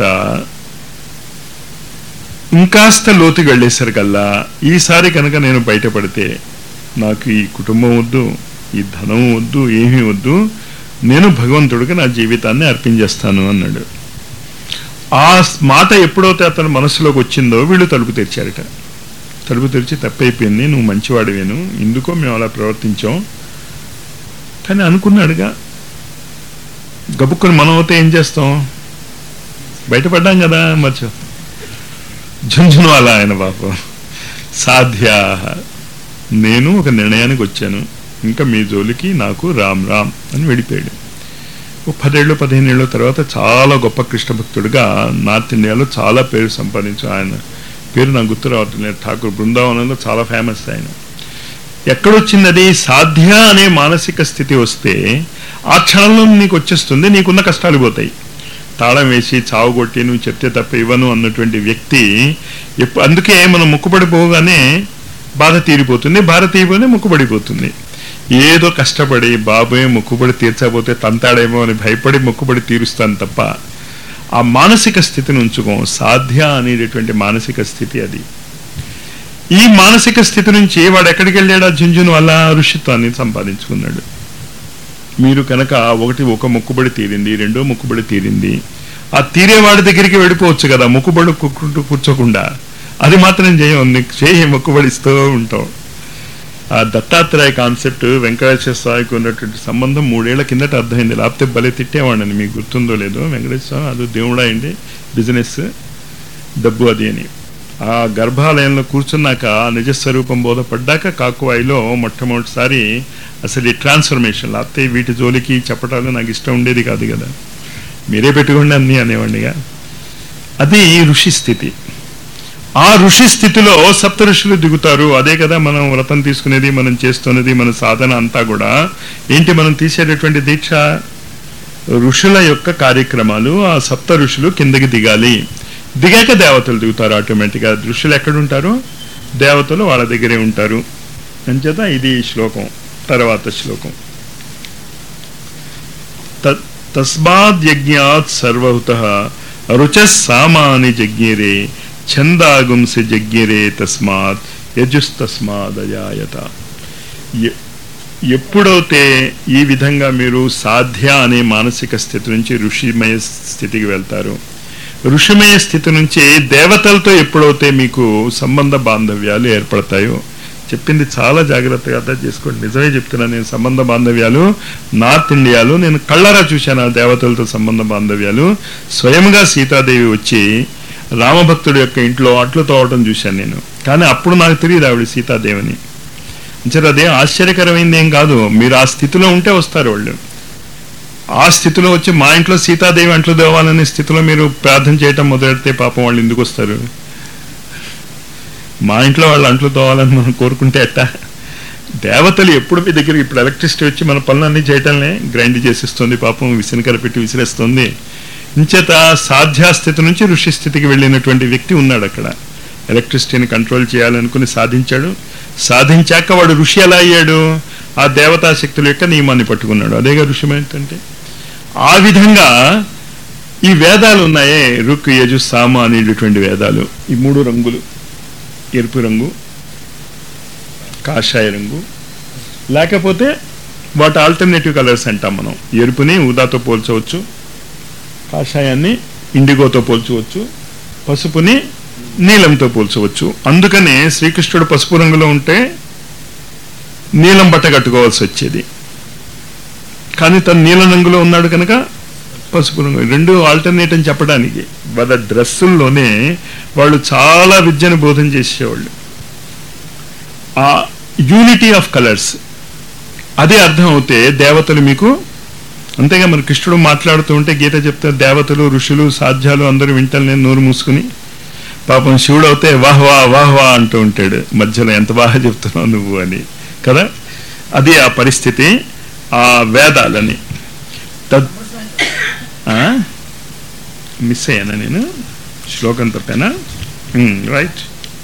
ఇంకాస్త లోతుకి వెళ్ళేసరికల్లా ఈసారి కనుక నేను బయటపడితే నాకు ఈ కుటుంబం వద్దు ఈ ధనం వద్దు ఏమీ వద్దు నేను భగవంతుడికి నా జీవితాన్ని అర్పించేస్తాను అన్నాడు ఆ మాట ఎప్పుడైతే అతని మనసులోకి వచ్చిందో వీళ్ళు తలుపు తెరిచారట తలుపు తెరిచి తప్పైపోయింది నువ్వు మంచివాడివేను ఎందుకో మేము అలా ప్రవర్తించాం కానీ అనుకున్నాడుగా గబుక్కుని మనం అయితే ఏం చేస్తాం బయటపడ్డాం కదా మర్చో ఝుంఝును అలా ఆయన బాబు సాధ్య నేను ఒక నిర్ణయానికి వచ్చాను ఇంకా మీ జోలికి నాకు రామ్ రామ్ అని వెళ్ళిపోయాడు ఒక పదేళ్ళు పదిహేను ఏళ్ళ తర్వాత చాలా గొప్ప కృష్ణ భక్తుడిగా నార్త్ ఇండియాలో చాలా పేరు సంపాదించు ఆయన పేరు నాకు గుర్తు రావట్లేదు ఠాకూర్ బృందావనంలో చాలా ఫేమస్ ఆయన ఎక్కడొచ్చింది అది సాధ్య అనే మానసిక స్థితి వస్తే ఆ క్షణంలో నీకు వచ్చేస్తుంది నీకున్న కష్టాలు పోతాయి తాళం వేసి చావు కొట్టి నువ్వు చెప్తే తప్ప ఇవ్వను అన్నటువంటి వ్యక్తి ఎప్పు అందుకే మనం ముక్కుపడిపోగానే బాధ తీరిపోతుంది బాధ తీరిపోతే ముక్కుపడిపోతుంది ఏదో కష్టపడి బాబోయే ముక్కుబడి తీర్చకపోతే తంతాడేమో అని భయపడి ముక్కుబడి తీరుస్తాను తప్ప ఆ మానసిక స్థితిని ఉంచుకోం సాధ్య అనేటటువంటి మానసిక స్థితి అది ఈ మానసిక స్థితి నుంచి వాడు ఎక్కడికి వెళ్ళాడా ఝుంఝును వల్ల ఋషిత్వాన్ని సంపాదించుకున్నాడు మీరు కనుక ఒకటి ఒక మొక్కుబడి తీరింది రెండో మొక్కుబడి తీరింది ఆ తీరేవాడి దగ్గరికి వెళ్ళిపోవచ్చు కదా మొక్కుబడి కుక్కుంటూ కూర్చోకుండా అది మాత్రం చేయం నీకు చేయి మొక్కుబడిస్తూ ఉంటాం ఆ దత్తాత్రేయ కాన్సెప్ట్ వెంకటేశ్వర స్వామికి ఉన్నటువంటి సంబంధం మూడేళ్ల కిందట అర్థమైంది లేకపోతే భలే తిట్టేవాడిని మీకు గుర్తుందో లేదో వెంకటేశ్వర స్వామి అది దేవుడా అయింది బిజినెస్ డబ్బు అది అని ఆ గర్భాలయంలో కూర్చున్నాక ఆ నిజస్వరూపం బోధపడ్డాక కాకువాయిలో మొట్టమొదటిసారి అసలు ఈ ట్రాన్స్ఫర్మేషన్ లేకపోతే వీటి జోలికి చెప్పటాలు నాకు ఇష్టం ఉండేది కాదు కదా మీరే పెట్టుకోండి అన్ని అనేవాడిగా అది ఋషి స్థితి ఆ ఋషి స్థితిలో సప్త ఋషులు దిగుతారు అదే కదా మనం వ్రతం తీసుకునేది మనం చేస్తున్నది మన సాధన అంతా కూడా ఏంటి మనం తీసేటటువంటి దీక్ష ఋషుల యొక్క కార్యక్రమాలు ఆ సప్త ఋషులు కిందకి దిగాలి దిగాక దేవతలు దిగుతారు ఆటోమేటిక్గా ఋషులు ఎక్కడుంటారు దేవతలు వాళ్ళ దగ్గరే ఉంటారు అంచేత ఇది ఈ శ్లోకం తర్వాత శ్లోకం త- తస్మాద్ యజ్ఞాత్ సర్వహుత రుచ సామాని జజ్ఞిరే ఛందాగుంసి జజ్ఞిరే తస్మాత్ యజుస్తస్మాదయాయత ఎ- ఎప్పుడైతే ఈ విధంగా మీరు సాధ్య అనే మానసిక స్థితి నుంచి ఋషిమయ స్థితికి వెళ్తారు ఋషిమయ స్థితి నుంచి దేవతలతో ఎప్పుడైతే మీకు సంబంధ బాంధవ్యాలు ఏర్పడతాయో చెప్పింది చాలా జాగ్రత్తగా అర్థం చేసుకోండి నిజమే చెప్తున్నాను నేను సంబంధ బాంధవ్యాలు నార్త్ ఇండియాలో నేను కళ్ళరా చూశాను ఆ దేవతలతో సంబంధ బాంధవ్యాలు స్వయంగా సీతాదేవి వచ్చి రామభక్తుడి యొక్క ఇంట్లో అట్లు తోవటం చూశాను నేను కానీ అప్పుడు నాకు తెలియదు ఆవిడ సీతాదేవిని అంచేది అదే ఆశ్చర్యకరమైంది ఏం కాదు మీరు ఆ స్థితిలో ఉంటే వస్తారు వాళ్ళు ఆ స్థితిలో వచ్చి మా ఇంట్లో సీతాదేవి అంట్లు దేవాలనే స్థితిలో మీరు ప్రార్థన చేయటం మొదలెడితే పాపం వాళ్ళు ఎందుకు వస్తారు మా ఇంట్లో వాళ్ళు అంట్లు తోవాలని మనం కోరుకుంటే ఎట్టా దేవతలు ఎప్పుడు మీ దగ్గర ఇప్పుడు ఎలక్ట్రిసిటీ వచ్చి మన పనులన్నీ చేయటంలే గ్రైండ్ చేసిస్తుంది పాపం విసినకర పెట్టి విసిరేస్తుంది ఇంచేత సాధ్యాస్థితి నుంచి ఋషి స్థితికి వెళ్ళినటువంటి వ్యక్తి ఉన్నాడు అక్కడ ఎలక్ట్రిసిటీని కంట్రోల్ చేయాలనుకుని సాధించాడు సాధించాక వాడు ఋషి ఎలా అయ్యాడు ఆ దేవతా శక్తుల యొక్క నియమాన్ని పట్టుకున్నాడు అదేగా ఋషి ఏంటంటే ఆ విధంగా ఈ వేదాలు ఉన్నాయే రుక్ యజు సామ అనేటటువంటి వేదాలు ఈ మూడు రంగులు ఎరుపు రంగు కాషాయ రంగు లేకపోతే వాటి ఆల్టర్నేటివ్ కలర్స్ అంటాం మనం ఎరుపుని ఊదాతో పోల్చవచ్చు కాషాయాన్ని ఇండిగోతో పోల్చవచ్చు పసుపుని నీలంతో పోల్చవచ్చు అందుకనే శ్రీకృష్ణుడు పసుపు రంగులో ఉంటే నీలం బట్ట కట్టుకోవాల్సి వచ్చేది కానీ తను నీలం రంగులో ఉన్నాడు కనుక పసుపు రంగు రెండు ఆల్టర్నేట్ అని చెప్పడానికి వాళ్ళ డ్రెస్సుల్లోనే వాళ్ళు చాలా విద్యను బోధన చేసేవాళ్ళు ఆ యూనిటీ ఆఫ్ కలర్స్ అదే అర్థం అవుతే దేవతలు మీకు అంతేగా మరి కృష్ణుడు మాట్లాడుతూ ఉంటే గీత చెప్తే దేవతలు ఋషులు సాధ్యాలు అందరూ వింటారు నేను నోరు మూసుకుని పాపం శివుడు అవుతే వాహ్ వా వాహ్ వా అంటూ ఉంటాడు మధ్యలో ఎంత బాగా చెప్తున్నావు నువ్వు అని కదా అది ఆ పరిస్థితి ఆ వేదాలని తద్ మిస్ అయ్యానా నేను శ్లోకం తప్పేనా రైట్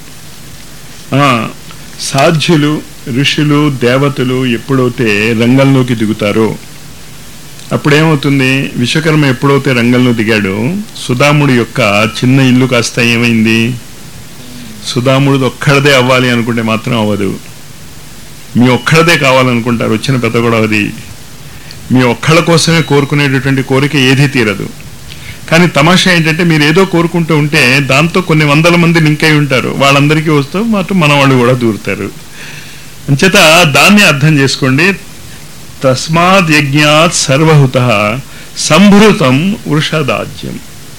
సాధ్యులు ఋషులు దేవతలు ఎప్పుడైతే రంగంలోకి దిగుతారో అప్పుడేమవుతుంది విశ్వకర్మ ఎప్పుడైతే రంగంలో దిగాడో సుధాముడి యొక్క చిన్న ఇల్లు కాస్త ఏమైంది సుధాముడిది ఒక్కడదే అవ్వాలి అనుకుంటే మాత్రం అవ్వదు మీ ఒక్కడదే కావాలనుకుంటారు వచ్చిన పెద్ద కూడా అది మీ ఒక్కళ్ళ కోసమే కోరుకునేటటువంటి కోరిక ఏదీ తీరదు కానీ తమాషా ఏంటంటే మీరు ఏదో కోరుకుంటూ ఉంటే దాంతో కొన్ని వందల మంది లింక్ అయి ఉంటారు వాళ్ళందరికీ వస్తూ మాత్రం మన వాళ్ళు కూడా దూరుతారు అంచేత దాన్ని అర్థం చేసుకోండి తస్మాత్ యజ్ఞాత్ సర్వహుత సంభృతం వృషదాజ్యం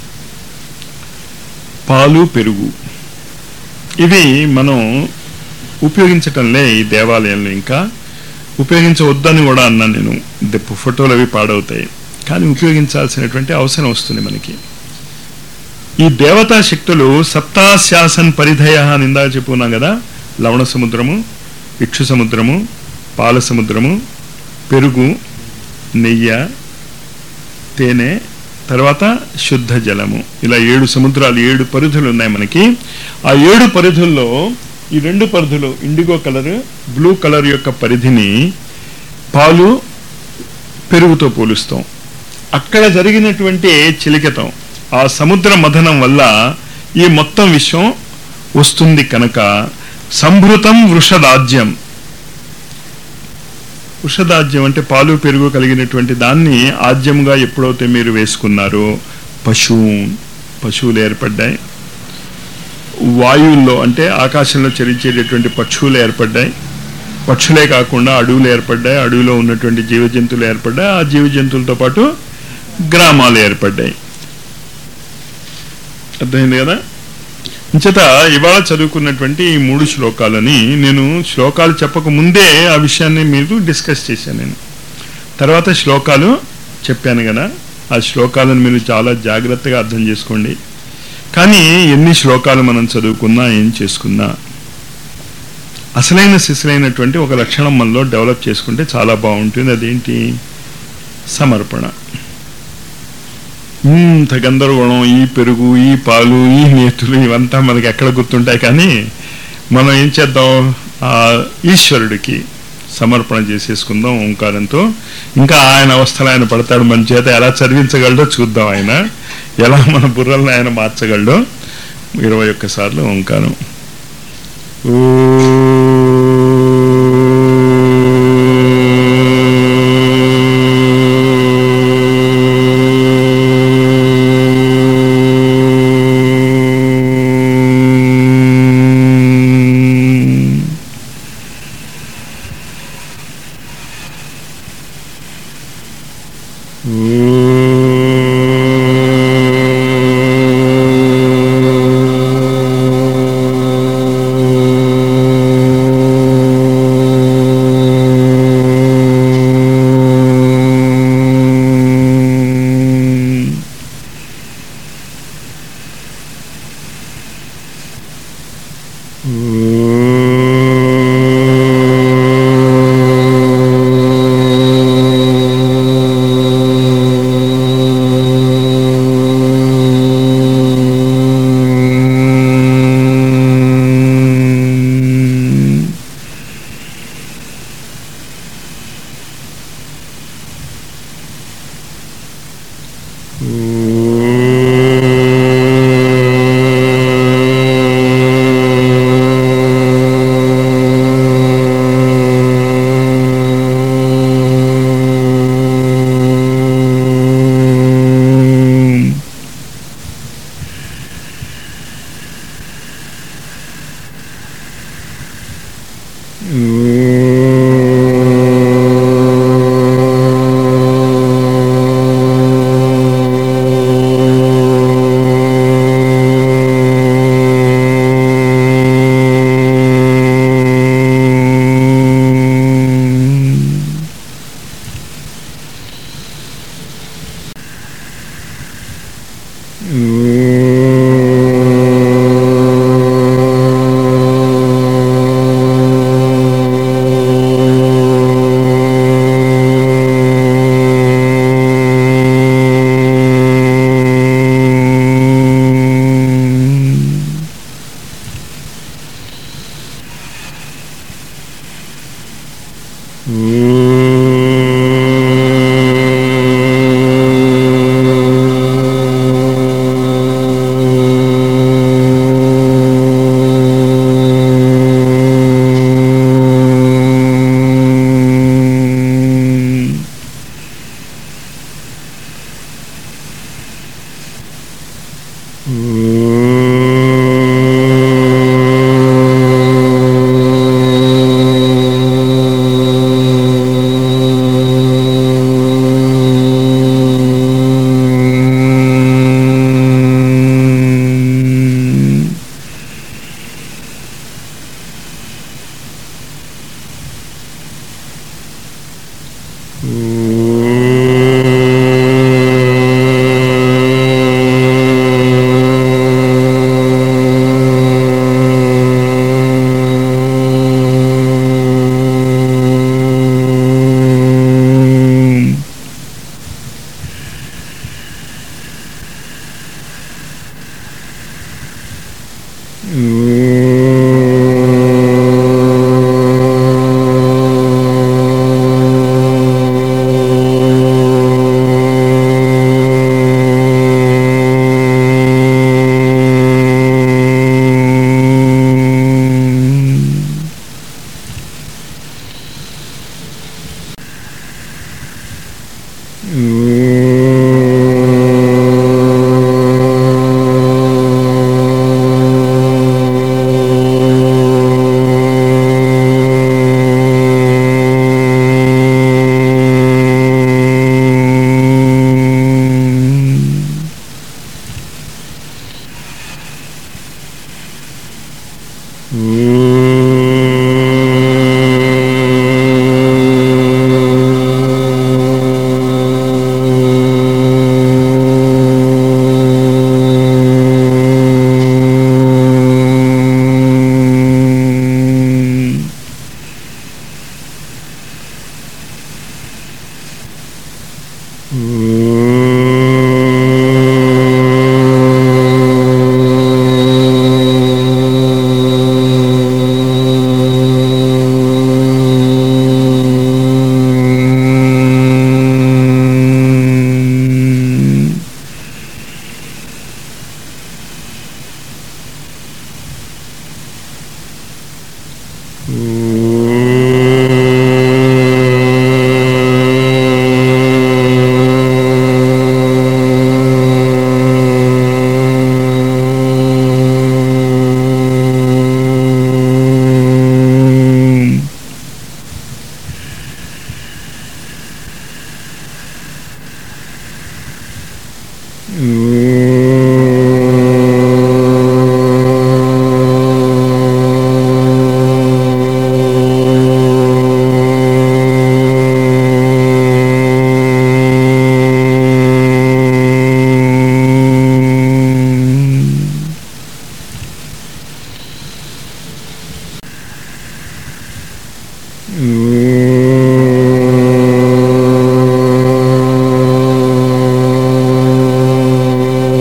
పాలు పెరుగు ఇవి మనం ఉపయోగించటంలే ఈ దేవాలయంలో ఇంకా ఉపయోగించవద్దని కూడా అన్నాను నేను దెప్పు ఫోటోలు అవి పాడవుతాయి కానీ ఉపయోగించాల్సినటువంటి అవసరం వస్తుంది మనకి ఈ దేవతా శక్తులు సప్తాశాసన్ పరిధయ అని ఇందాక చెప్పుకున్నాం కదా లవణ సముద్రము ఇక్షు సముద్రము పాల సముద్రము పెరుగు నెయ్యి తేనె తర్వాత శుద్ధ జలము ఇలా ఏడు సముద్రాలు ఏడు పరిధులు ఉన్నాయి మనకి ఆ ఏడు పరిధుల్లో ఈ రెండు పరిధులు ఇండిగో కలర్ బ్లూ కలర్ యొక్క పరిధిని పాలు పెరుగుతో పోలుస్తాం అక్కడ జరిగినటువంటి చిలికతం ఆ సముద్ర మథనం వల్ల ఈ మొత్తం విశ్వం వస్తుంది కనుక సంభృతం వృషదాజ్యం వృషదాజ్యం అంటే పాలు పెరుగు కలిగినటువంటి దాన్ని ఆజ్యముగా ఎప్పుడైతే మీరు వేసుకున్నారో పశువు పశువులు ఏర్పడ్డాయి వాయువుల్లో అంటే ఆకాశంలో చరించేటటువంటి పక్షువులు ఏర్పడ్డాయి పక్షులే కాకుండా అడవులు ఏర్పడ్డాయి అడవిలో ఉన్నటువంటి జీవ జంతువులు ఏర్పడ్డాయి ఆ జీవ జంతువులతో పాటు గ్రామాలు ఏర్పడ్డాయి అర్థమైంది కదా ఇంచేత ఇవాళ చదువుకున్నటువంటి ఈ మూడు శ్లోకాలని నేను శ్లోకాలు చెప్పక ముందే ఆ విషయాన్ని మీరు డిస్కస్ చేశాను నేను తర్వాత శ్లోకాలు చెప్పాను కదా ఆ శ్లోకాలను మీరు చాలా జాగ్రత్తగా అర్థం చేసుకోండి కానీ ఎన్ని శ్లోకాలు మనం చదువుకున్నా ఏం చేసుకున్నా అసలైన శిశులైనటువంటి ఒక లక్షణం మనలో డెవలప్ చేసుకుంటే చాలా బాగుంటుంది అదేంటి సమర్పణ ఇంత గందరగోళం ఈ పెరుగు ఈ పాలు ఈ నేతులు ఇవంతా మనకి ఎక్కడ గుర్తుంటాయి కానీ మనం ఏం చేద్దాం ఆ ఈశ్వరుడికి సమర్పణ చేసేసుకుందాం ఓంకారంతో ఇంకా ఆయన అవస్థలు ఆయన పడతాడు మన చేత ఎలా చదివించగలడో చూద్దాం ఆయన ఎలా మన బుర్రలను ఆయన మార్చగలడో ఇరవై ఒక్కసార్లు ఓంకారం ఓ ఓ ఓ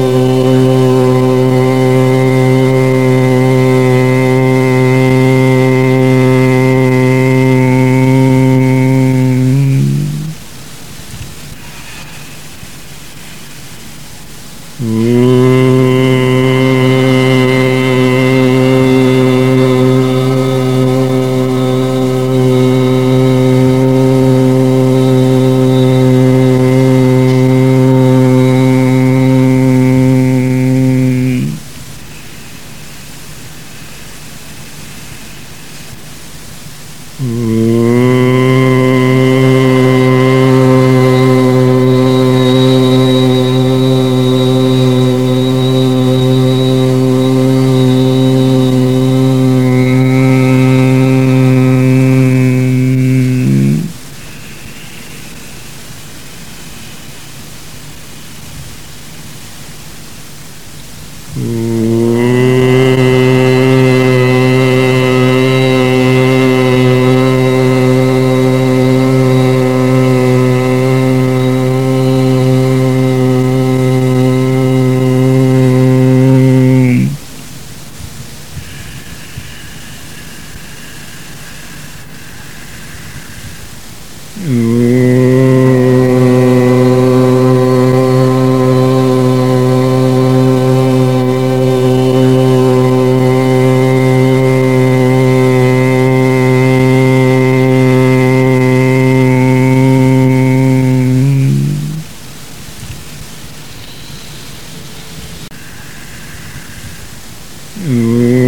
ఓ